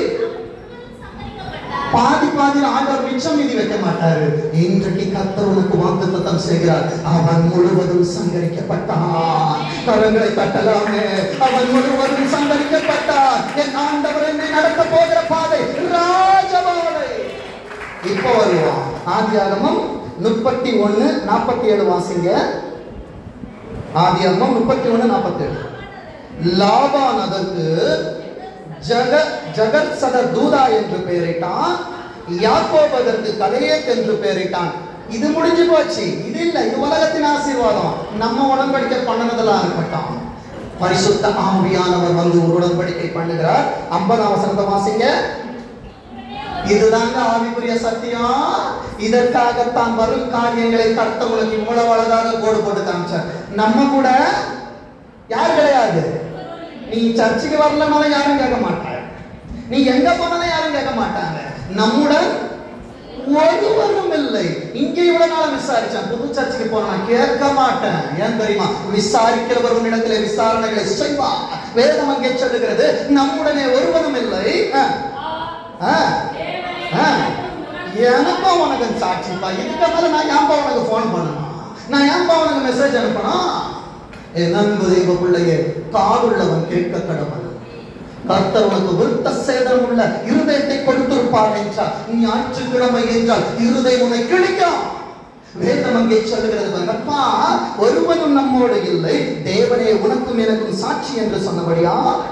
பாதி பாதியில் ஆண்டவர் மிச்சம் மீதி வைக்க மாட்டாரு இன்றைக்கு கர்த்தர் உனக்கு வாக்குத்தத்தம் செய்கிறார் அவன் முழுவதும் சங்கரிக்கப்பட்டான் கரங்களை தட்டலாமே அவன் முழுவதும் சங்கரிக்கப்பட்டான் என் ஆண்டவர் என்னை நடத்த போகிற பாதை ராஜபாதை இப்போ வருவான் ஆதியாகமம் முப்பத்தி ஒண்ணு நாற்பத்தி ஏழு வாசிங்க ஆதியாகமம் முப்பத்தி ஒண்ணு நாற்பத்தி ஏழு லாபான் அதற்கு ஜக ஜகத் சத தூதா என்று பெயரிட்டான் யாக்கோப் அதற்கு கலையத் என்று பெயரிட்டான் இது முடிஞ்சு போச்சு இது இல்ல இது உலகத்தின் ஆசீர்வாதம் நம்ம உடன்படிக்கை பண்ணனதெல்லாம் இருக்கட்டும் பரிசுத்த ஆவியானவர் வந்து ஒரு உடன்படிக்கை பண்ணுகிறார் ஐம்பதாம் வசனத்தை வாசிங்க இதுதாங்க ஆவிக்குரிய சத்தியம் இதற்காகத்தான் வரும் காரியங்களை கர்த்தவங்களுக்கு இவ்வளவு அழகாக கோடு போட்டு காமிச்சார் நம்ம கூட யார் கிடையாது நீ சர்ச்சுக்கு வரலனாலும் யாரும் கேட்க மாட்டாங்க நீ எங்க போனாலும் யாரும் கேட்க மாட்டாங்க நம்முடன் ஒருவரும் இல்லை இங்கே இவ்வளவு நாள் விசாரிச்சேன் புது சர்ச்சுக்கு போனா கேட்க மாட்டேன் ஏன் தெரியுமா விசாரிக்கிறவர் உன்னிடத்திலே விசாரணைகளை செய்வார் வேதம் அங்கே சொல்லுகிறது நம்முடனே ஒருவரும் இல்லை அஹ், அஹ், அஹ். எனக்கும் உனக்கு சாட்சிப்பா இதுக்கு மேல நான் ஏன்பா உனக்கு ஃபோன் பண்ணணும் நான் ஏன்பா உனக்கு மெசேஜ் அனுப்பணும் என் அன்பு தெய்வ பிள்ளையே காதுள்ளவன் கேட்க கடவன் கர்த்தர் உனக்கு விருத்த சேதம் உள்ள இருதயத்தை கொடுத்திருப்பார் என்றால் ஞாயிற்றுக்கிழமை என்றால் இருதயம் உன்னை கிழிக்கும் வேதம் அங்கே சொல்லுகிறது பாருங்க, அப்பா ஒருவனும் நம்மோடு இல்லை தேவனே உனக்கும் எனக்கும் சாட்சி என்று சொன்னபடியா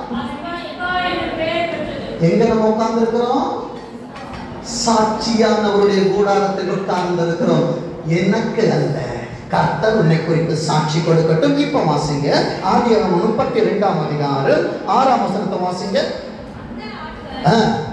எங்க நம்ம உட்கார்ந்து இருக்கிறோம் சாட்சியானவருடைய கூடாரத்தில் உட்கார்ந்து இருக்கிறோம் எனக்கு அல்ல கர்த்தர் உன்னை குறித்து சாட்சி கொடுக்கட்டும் இப்ப வாசிங்க ஆதியாகமம் முப்பத்தி ரெண்டாம் அதிகாரம் ஆறாம் வசனத்தை வாசிங்க ஆ,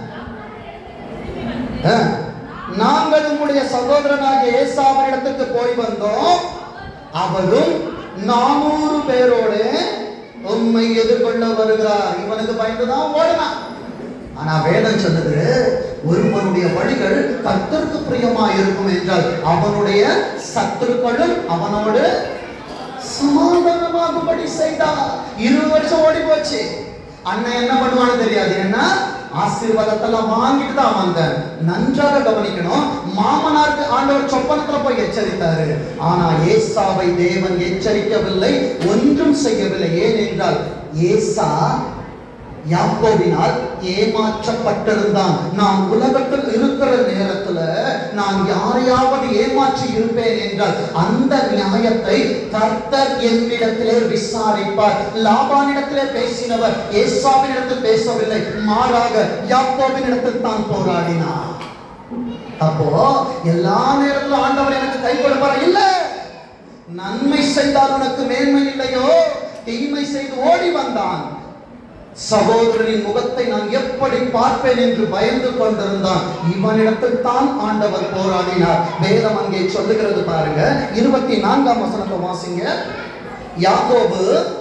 ஆ. நாங்கள் உம்முடைய சகோதரனாகிய ஏசாவினிடத்துக்கு போய் வந்தோம் அவரும் நானூறு பேரோடு உம்மை எதிர்கொள்ள வருகிறார் இவனுக்கு பயந்துதான் ஓடினான் ஆனா வேதம் சொல்லுது ஒருவனுடைய வழிகள் கர்த்தருக்கு பிரியமா இருக்கும் என்றால் அவனுடைய சத்துருக்களும் அவனோடு சமாதானமாகும்படி செய்தார் இருபது வருஷம் ஓடி போச்சு அண்ணன் என்ன பண்ணுவான்னு தெரியாது ஏன்னா ஆசீர்வாதத்தெல்லாம் வாங்கிட்டு தான் வந்தேன் நன்றாக கவனிக்கணும் மாமனாருக்கு ஆண்டவர் சொப்பனத்துல போய் எச்சரித்தாரு ஆனா ஏசாவை தேவன் எச்சரிக்கவில்லை ஒன்றும் செய்யவில்லை ஏனென்றால் ஏசா யாக்கோபினால் ஏமாற்றப்பட்டிருந்தான் நான் உலகத்தில் இருக்கிற நேரத்துல நான் யாரையாவது ஏமாற்றி இருப்பேன் என்றால் அந்த நியாயத்தை கர்த்தர் என்னிடத்திலே விசாரிப்பார் லாபானிடத்திலே பேசினவர் ஏசாவினிடத்தில் பேசவில்லை மாறாக யாக்கோபினிடத்தில் தான் போராடினார் அப்போ எல்லா நேரத்திலும் ஆண்டவர் எனக்கு கை கொடுப்பார் இல்ல நன்மை செய்தால் உனக்கு மேன்மை இல்லையோ தீமை செய்து ஓடி வந்தான் சகோதரனின் முகத்தை நான் எப்படி பார்ப்பேன் என்று பயந்து கொண்டிருந்தான் இவனிடத்தில் தான் ஆண்டவர் போராடினார் வேதம் அங்கே சொல்லுகிறது பாருங்க இருபத்தி நான்காம் வசனத்தை வாசிங்க யாக்கோபு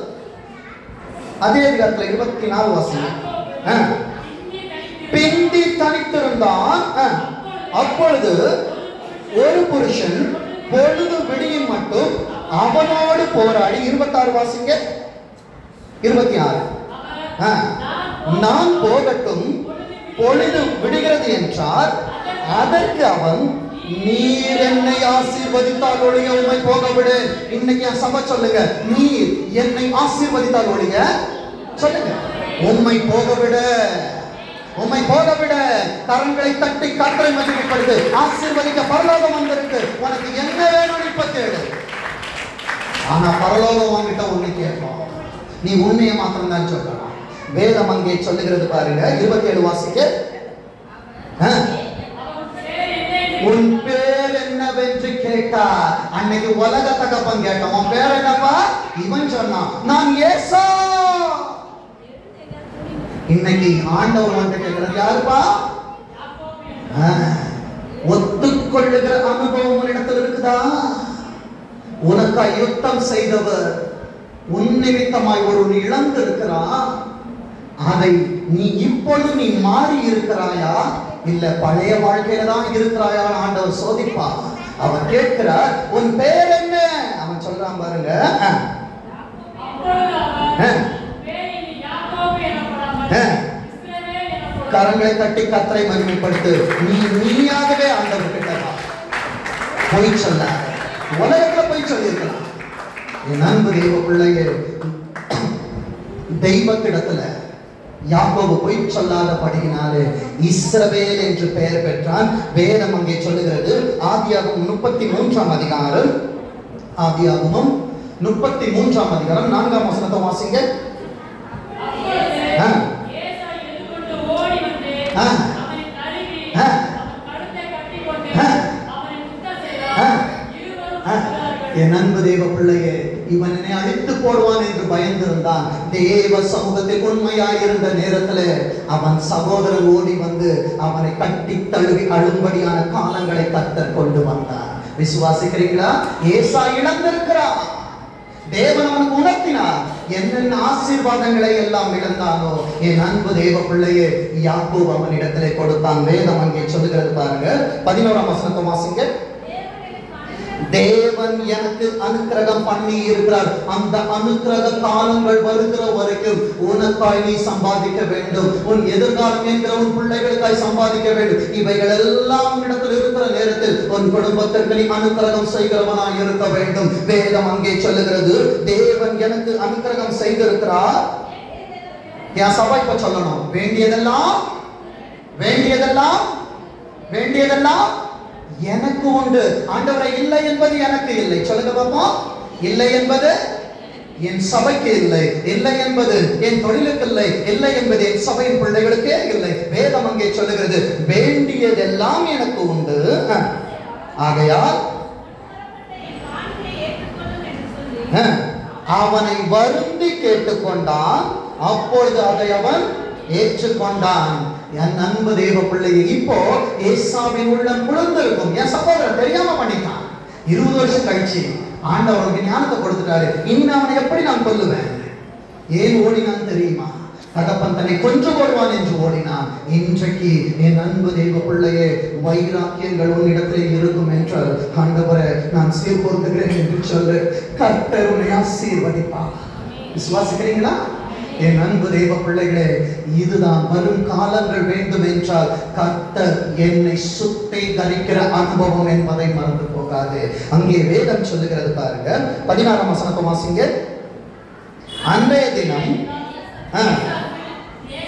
அதே அதிகாரத்துல இருபத்தி நாலு வாசிங்க ஆ. பிந்தி தனித்திருந்தான் ஆ. அப்பொழுது ஒரு புருஷன் பொழுது விடியும் மட்டும் அவனோடு போராடி இருபத்தாறு வாசிங்க இருபத்தி ஆறு ஆ. நான் போகட்டும் பொழுது விடுகிறது என்றார் அதற்கு அவன் நீர் என்னை ஆசீர்வதித்தால் ஒழிய உண்மை போக விடு இன்னைக்கு என் சபை சொல்லுங்க நீர் என்னை ஆசீர்வதித்தால் ஒழிய சொல்லுங்க உண்மை போக விடு உம்மை போக விட கரங்களை தட்டி கத்தரை மகிமைப்படுது ஆசீர்வதிக்க பரலோகம் வந்திருக்கு உனக்கு என்ன வேணும் இப்ப கேளு ஆனா பரலோகம் வாங்கிட்ட ஒண்ணு கேட்போம் நீ உண்மையை மாத்திரம் தான் சொல்லலாம் வேதம் அங்கே சொல்லுகிறது பாருங்க இருபத்தி ஏழு வாசிக்க ஆ. உன் பேர் என்னவென்று கேட்டார் அன்னைக்கு உலக தகப்பன் கேட்டோம் உன் பேர் என்னப்பா இவன் சொன்னான் நான் ஏசா இன்னைக்கு ஆண்டவர் வந்து கேட்கிறது யாருப்பா ஆ, ஒத்துக்கொள்ளுகிற அனுபவம் உன்னிடத்தில் இருக்குதா உனக்கு யுத்தம் செய்தவர் உன் நிமித்தமாய் ஒரு இழந்து இருக்கிறான் அதை நீ இப்பொழுது நீ மாறி இருக்கிறாயா இல்ல பழைய வாழ்க்கையில தான் இருக்கிறாயா ஆண்டவர் சோதிப்பா அவர் கேட்கிறார் உன் பேர் என்ன அவன் சொல்றான் பாருங்க ஆ, ஆ, ஆ. கரங்களை தட்டி கத்தரை மகிமைப்படுத்து நீ நீயாகவே ஆண்டவர் கிட்ட வா. பொய் சொல்லாத உலகத்துல பொய் சொல்லியிருக்கலாம் என் அன்பு தெய்வ பிள்ளையே தெய்வத்திடத்துல யாக்கோபு பொய் சொல்லாதபடியினாலே இஸ்ரவேல் என்று பெயர் பெற்றான் வேதம் அங்கே சொல்லுகிறது ஆதியாகமம் முப்பத்தி மூன்றாம் அதிகாரம் ஆதியாகமம் முப்பத்தி மூன்றாம் அதிகாரம் நான்காம் வசனத்தை வாசிங்க ஆ. ஆ. ஆ. ஆ. ஆ. ஆ. என் அன்பு தேவ பிள்ளையே இவன் என்னை அழித்து போடுவான் என்று பயந்திருந்தான் தேவ சமூகத்தில் உண்மையாயிருந்த நேரத்தில் அவன் சகோதரன் ஓடி வந்து அவனை கட்டி தழுவி அழும்படியான காலங்களை கத்தர் கொண்டு வந்தான் விசுவாசிக்கிறீங்களா ஏசா இழந்திருக்கிறான் தேவன் அவனுக்கு உணர்த்தினார் என்னென்ன ஆசீர்வாதங்களை எல்லாம் இழந்தானோ என் அன்பு தேவ பிள்ளையே யாக்கோபு அவனிடத்திலே கொடுத்தான் வேதம் அங்கே சொல்லுகிறது பாருங்க பதினோராம் வசனத்தை வாசிங்க தேவன் எனக்கு அனுக்கிரகம் பண்ணி இருக்கிறார் அந்த அனுக்கிரக காலங்கள் வருகிற வரைக்கும் உனக்காய் நீ சம்பாதிக்க வேண்டும் உன் எதிர்காலம் என்கிற உன் பிள்ளைகளுக்காய் சம்பாதிக்க வேண்டும் இவைகள் எல்லாம் உன்னிடத்தில் இருக்கிற நேரத்தில் உன் குடும்பத்திற்கு நீ அனுக்கிரகம் செய்கிறவனாய் இருக்க வேண்டும் வேதம் அங்கே சொல்லுகிறது தேவன் எனக்கு அனுக்கிரகம் செய்திருக்கிறார் என் சபை இப்ப சொல்லணும் வேண்டியதெல்லாம் வேண்டியதெல்லாம் வேண்டியதெல்லாம் எனக்கு உண்டு ஆண்டவரை இல்லை என்பது எனக்கு இல்லை சொல்லுங்க பாப்போம் இல்லை என்பது என் சபைக்கு இல்லை இல்லை என்பது என் தொழிலுக்கு இல்லை இல்லை என்பது என் சபையின் பிள்ளைகளுக்கே இல்லை வேதம் அங்கே சொல்லுகிறது வேண்டியதெல்லாம் எனக்கு உண்டு அஹ். ஆகையால் அஹ், அவனை வருந்தி கேட்டுக்கொண்டான் அப்பொழுது அதை அவன் ஏற்றுக்கொண்டான் என் அன்பு தேவ பிள்ளையை இப்போ ஏசாவின் உள்ளம் குளிர்ந்திருக்கும் என் சகோதரன் தெரியாம பண்ணிட்டான் இருபது வருஷம் கழிச்சு ஆண்டவருக்கு ஞானத்தை கொடுத்துட்டாரு இனி நான் அவனை எப்படி நான் கொல்லுவேன் ஏன் ஓடினான் தெரியுமா தகப்பன் தன்னை கொன்று போடுவான் என்று ஓடினான் இன்றைக்கு என் அன்பு தெய்வ பிள்ளையே வைராக்கியங்கள் உன்னிடத்திலே இருக்கும் என்றால் ஆண்டவரை நான் சீர்பொருத்துகிறேன் என்று சொல்லு கர்த்தர் உன்னை ஆசீர்வதிப்பா விசுவாசிக்கிறீங்களா என் அன்பு தெய்வ பிள்ளைகளே இதுதான் வரும் காலங்கள் வேண்டும் என்றால் கர்த்தர் என்னை சுத்திகரிக்கிற அனுபவம் என்பதை மறந்து போகாது அங்கே வேதம் சொல்லுகிறது பாருங்க பதினாறாம் வசனத்தை வாசிங்க அன்றைய தினம் ஆ,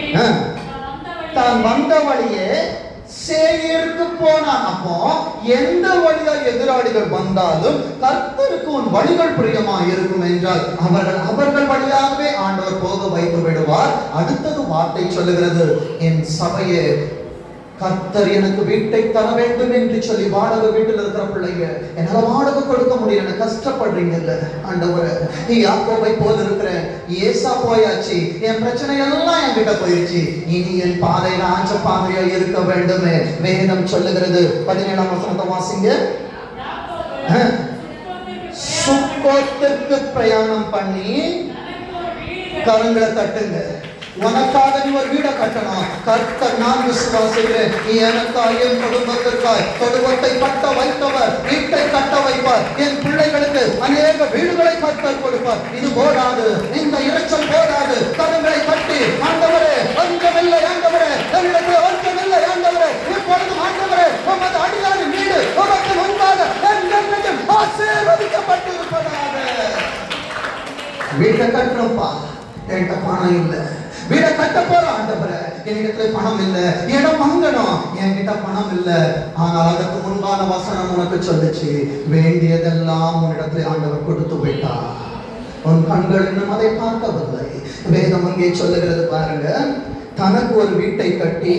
ஆ. தான் தான் வந்த வழியே சேயருக்கு போனான் அப்போ எந்த வழியா எதிராளிகள் வந்தாலும் கர்த்தருக்கு உன் வழிகள் பிரியமா இருக்கும் என்றால் அவர்கள் அவர்கள் வழியாகவே ஆண்டவர் போக வைத்து விடுவார் அடுத்தது வார்த்தை சொல்லுகிறது என் சபையே கர்த்தர் எனக்கு வீட்டை தர வேண்டும் என்று சொல்லி வாடகை வீட்டில் இருக்கிற பிள்ளைங்க என்னால வாடகை கொடுக்க முடியல கஷ்டப்படுறீங்கல்ல ஆண்டவரே நீ யாக்கோபை போல் இருக்கிறேன் ஏசா போயாச்சு என் பிரச்சனை எல்லாம் என்கிட்ட போயிருச்சு இனி என் பாதை ராஜ பாதையா இருக்க வேண்டுமே வேதம் சொல்லுகிறது பதினேழாம் வசனத்தை வாசிங்க ஆ. சுக்கோத்திற்கு பிரயாணம் பண்ணி கரங்களை தட்டுங்க உனக்காக நீ ஒரு வீடை கட்டணும் கர்த்தர் நான் விசுவாசிக்கிறேன் நீ எனக்காய் என் குடும்பத்திற்காய் குடும்பத்தை கட்ட வைத்தவர் வீட்டை கட்ட வைப்பார் என் பிள்ளைகளுக்கு அநேக வீடுகளை கர்த்தர் கொடுப்பார் இது போடாது இந்த இரைச்சல் போடாது கரங்களை கட்டி ஆண்டவரே ஒன்றமில்லை ஆண்டவரே என்னிடத்தில் ஒன்றமில்லை ஆண்டவரே இப்பொழுது ஆண்டவரே உமது அடியாரின் வீடு உமக்கு முன்பாக என்றென்றைக்கும் ஆசீர்வதிக்கப்பட்டு இருப்பதாக வீட்டை கட்டுறோம்ப்பா என்கிட்ட பணம் இல்ல வீடை கட்ட போற ஆண்டவரே என்கிட்ட பணம் இல்ல இடம் வாங்கணும் என்கிட்ட பணம் இல்ல ஆனால் அதற்கு முன்பான வசனம் உனக்கு சொல்லுச்சு வேண்டியதெல்லாம் உன்னிடத்தில் ஆண்டவர் கொடுத்து விட்டார் உன் கண்கள் இன்னும் அதை பார்க்கவில்லை வேதம் அங்கே சொல்லுகிறது பாருங்க தனக்கு ஒரு வீட்டை கட்டி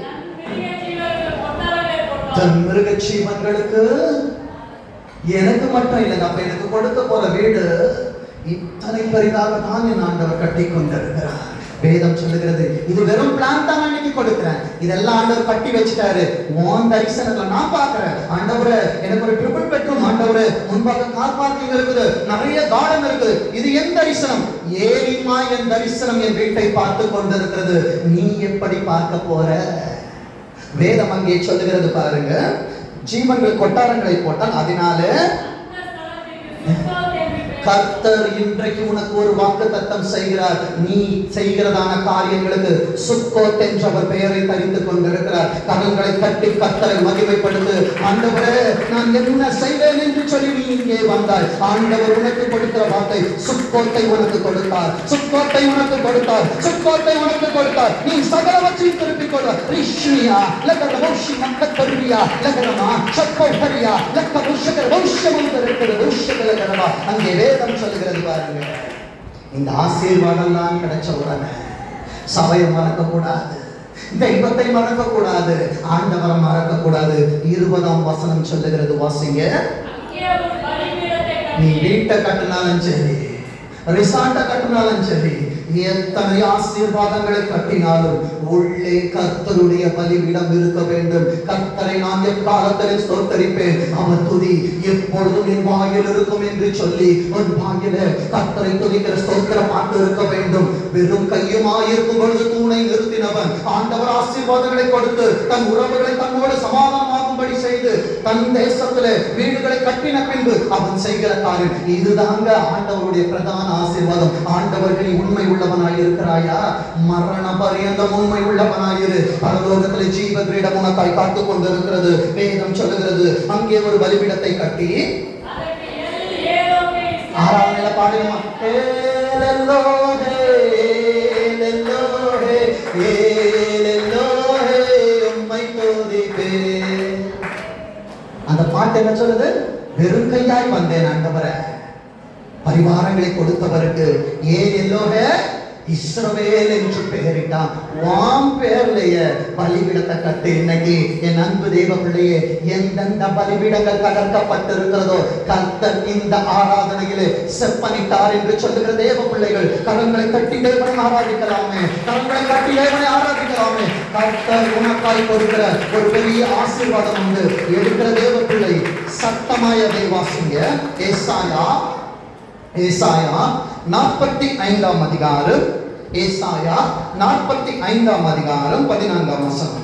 தன் மிருக ஜீவன்களுக்கு எனக்கு மட்டும் இல்லைங்க அப்ப எனக்கு கொடுக்க போற வீடு இத்தனை பெரிதாக தான் என் ஆண்டவர் கட்டி கொண்டிருக்கிறார் வேதம் சொல்லுகிறது இது வெறும் பிளான் தான் நான் இன்னைக்கு கொடுக்கிறேன் இதெல்லாம் ஆண்டவர் கட்டி வச்சுட்டாரு உன் தரிசனத்துல நான் பார்க்கிறேன் ஆண்டவரே எனக்கு ஒரு ட்ரிபிள் பெட்ரூம் ஆண்டவரே முன்பாக கார் பார்க்கிங் இருக்குது நிறைய கார்டன் இருக்குது இது என் தரிசனம் ஏரிமா என் தரிசனம் என் வீட்டை பார்த்து கொண்டிருக்கிறது நீ எப்படி பார்க்க போற வேதம் அங்கே சொல்லுகிறது பாருங்க ஜீவன்கள் கொட்டாரங்களை போட்டால் அதனால கர்த்தர் இன்றைக்கு உனக்கு ஒரு வாக்கு தத்தம் செய்கிறார் நீ செய்கிறதான காரியங்களுக்கு சுக்கோத் என்ற அவர் பெயரை தரித்துக் கொண்டிருக்கிறார் கரங்களை கட்டி கர்த்தரை மகிமைப்படுத்து ஆண்டவரே நான் என்ன செய்வேன் என்று சொல்லி நீ இங்கே வந்தாய் ஆண்டவர் உனக்கு கொடுக்கிற வார்த்தை சுக்கோத்தை உனக்கு கொடுத்தார் சுக்கோத்தை உனக்கு கொடுத்தார் சுக்கோத்தை உனக்கு கொடுத்தார் நீ சகலவற்றையும் திருப்பிக் கொள்ள ரிஷ்மியா லக்கர வம்சி மக்கத்தருவியா லக்கரமா சக்கோஹரியா லக்க வருஷகர வம்சமும் இருக்கிற வருஷகர கரவா அங்கே வேதம் சொல்லுகிறது பாருங்க இந்த ஆசீர்வாதம் தான் கிடைச்ச உடனே சபையை மறக்க கூடாது தெய்வத்தை மறக்க கூடாது ஆண்டவரை மறக்க கூடாது இருபதாம் வசனம் சொல்லுகிறது வாசிங்க நீ வீட்டை கட்டினாலும் சரி ரிசார்ட்டை கட்டினாலும் சரி எத்தனை ஆசீர்வாதங்களை கட்டினாலும் உள்ளே கர்த்தருடைய பலிபீடம் இருக்க வேண்டும் கர்த்தரை நான் எக்காலத்திலே ஸ்தோத்தரிப்பேன் அவர் துதி எப்பொழுதும் என் வாயில் இருக்கும் என்று சொல்லி உன் வாயில கர்த்தரை துதிக்கிற ஸ்தோத்திர பாட்டு இருக்க வேண்டும் வெறும் கையுமாய் இருக்கும் பொழுது தூணை நிறுத்தினவன் ஆண்டவர் ஆசீர்வாதங்களை கொடுத்து தன் உறவுகளை தன்னோடு சமாதானமாகும்படி செய்து தன் தேசத்திலே வீடுகளை கட்டின பின்பு அவன் செய்கிற காரியம் இதுதாங்க ஆண்டவருடைய பிரதான ஆசீர்வாதம் ஆண்டவருக்கு நீ உண்மை உள்ளவனாய் இருக்கிறாயா மரண பரியந்தம் உண்மை உள்ளவனாயிரு பரலோகத்தில் ஜீவ கிரீடம் உனக்காய் காத்துக் கொண்டிருக்கிறது வேதம் சொல்லுகிறது அங்கே ஒரு பலிபீடத்தை கட்டி ஆறாம் நிலை பாடுமா ஏலெல்லோஹே, ஏலெல்லோஹே, ஏலெல்லோஹே, உம்மை துதிப்பேன். அந்த பாட்டு என்ன சொல்லுது வெறும் கையாய் வந்தேன் ஆண்டவரே பரிவாரங்களை கொடுத்தவருக்கு ஏன் எல்லோக இஸ்ரவேல் என்று பெயரிட்டான் வாம் பேர்லயே பலிபீடத்தை கட்டு இன்னைக்கு என் அன்பு தேவ பிள்ளையே எந்தெந்த பலிபீடங்கள் தகர்க்கப்பட்டிருக்கிறதோ கர்த்தர் இந்த ஆராதனையிலே செப்பனிட்டார் என்று சொல்லுகிற தேவ பிள்ளைகள் கரங்களை கட்டி தேவனை ஆராதிக்கலாமே கரங்களை கட்டி தேவனை ஆராதிக்கலாமே கர்த்தர் உனக்காய் கொடுக்கிற ஒரு பெரிய ஆசீர்வாதம் உண்டு எடுக்கிற தேவ பிள்ளை சத்தமாய தேவாசிங்க ஏசாயா ஏசாயா நாற்பத்தி ஐந்தாம் அதிகாரம் ஏசாயா நாற்பத்தி ஐந்தாம் அதிகாரம் பதினான்காம் வசனம்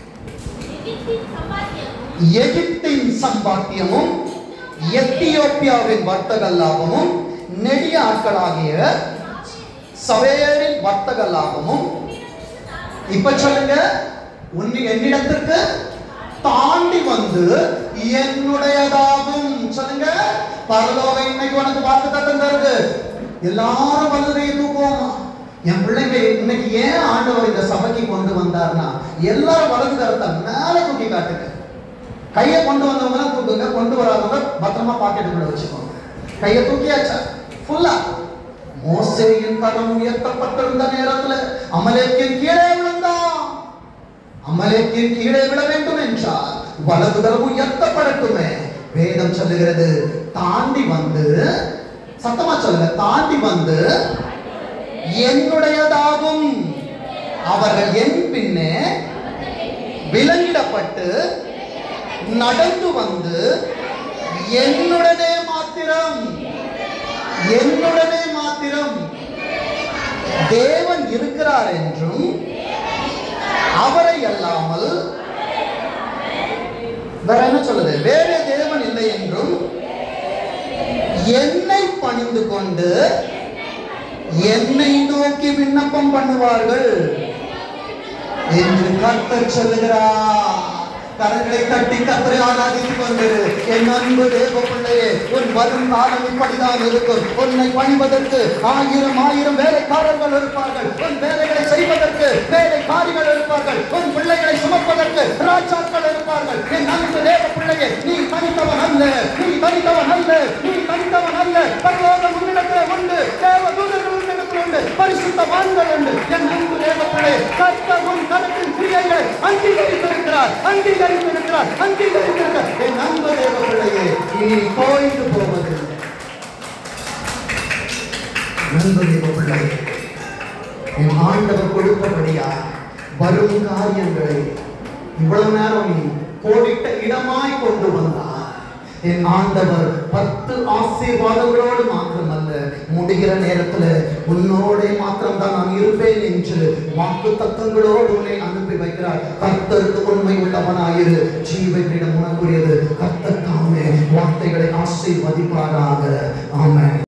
எகிப்தின் சம்பாத்தியமும் எத்தியோப்பியாவின் வர்த்தக லாபமும் நெடிய ஆட்களாகிய சவேரின் வர்த்தக லாபமும் இப்ப சொல்லுங்க உன் என்னிடத்திற்கு தாண்டி வந்து என்னுடையதாகும் சொல்லுங்க பரலோக இன்னைக்கு உனக்கு வாக்கு தட்டம் தருது எல்லாரும் வல்லதையை தூக்குவோமா என் பிள்ளைங்க இன்னைக்கு ஏன் ஆண்டவர் இந்த சபைக்கு கொண்டு வந்தார்னா எல்லாரும் வலது கரத்தை மேல தூக்கி காட்டுங்க கையை கொண்டு வந்தவங்க தான் தூக்குங்க கொண்டு வராதவங்க பத்திரமா பாக்கெட்டுக்குள்ள வச்சுக்கோங்க கையை தூக்கியாச்சா ஃபுல்லா மோசேயின் கரம் உயர்த்தப்பட்டிருந்த நேரத்துல அமலேக்கின் கீழே விழுந்தான் அமலேக்கின் கீழே விழ வேண்டும் என்றால் வலது கரம் உயர்த்தப்படட்டுமே வேதம் சொல்லுகிறது தாண்டி வந்து சத்தமா சொல்லுங்க தாண்டி வந்து என்னுடையதாகும் அவர்கள் என் பின்னே விலங்கிடப்பட்டு நடந்து வந்து என்னுடனே மாத்திரம் என்னுடனே மாத்திரம் தேவன் இருக்கிறார் என்றும் அவரை அல்லாமல் வேற என்ன சொல்லுது வேற தேவன் இல்லை என்றும் என்னை பணிந்து கொண்டு என்னை நோக்கி விண்ணப்பம் பண்ணுவார்கள் என்று கர்த்தர் சொல்லுகிறார் கரங்களை தட்டி கத்தரை ஆராதித்துக் கொண்டிரு என் அன்பு தேவ பிள்ளையே உன் வரும் காலம் இப்படிதான் இருக்கும் உன்னை பணிவதற்கு ஆயிரம் ஆயிரம் வேலைக்காரர்கள் இருப்பார்கள் உன் வேலைகளை செய்வதற்கு வேலைக்காரிகள் இருப்பார்கள் உன் பிள்ளைகளை சுமப்பதற்கு ராஜாக்கள் இருப்பார்கள் என் அன்பு தேவ பிள்ளையே நீ தனித்தவன் அல்ல நீ தனித்தவன் அல்ல நீ தனித்தவன் அல்ல பரலோகம் உன்னிடத்தில் உண்டு தேவ தூதர்கள் உன்னிடத்தில் உண்டு பரிசுத்தவான்கள் உண்டு என் அன்பு தேவ பிள்ளையே கர்த்தர் உன் கருத்தின் கிரியைகளை அங்கீகரித்திருக்கிறார் அங்கீகரித்திருக்கிறார் அங்கீகரித்திருக்கிறார் என் அன்பு தேவ பிள்ளையே இனி கோயிந்து போவதில்லை அன்பு தேவ பிள்ளையே என் ஆண்டவர் கொடுத்தபடியா வரும் காரியங்களை இவ்வளவு நேரம் நீ கோடிட்ட இடமாய் கொண்டு வந்தார் என் ஆண்டவர் பத்து ஆசீர்வாதங்களோடு மாத்திரமல்ல முடிகிற நேரத்துல உன்னோட மாத்திரம் தான் நான் இருப்பேன் என்று வாக்கு தத்தங்களோடு உன்னை அனுப்பி வைக்கிறார் கர்த்தருக்கு உண்மை உள்ளவனாயிரு ஜீவனிடம் உனக்குரியது கர்த்தர் தாமே வார்த்தைகளை ஆசீர்வதிப்பாராக ஆமென்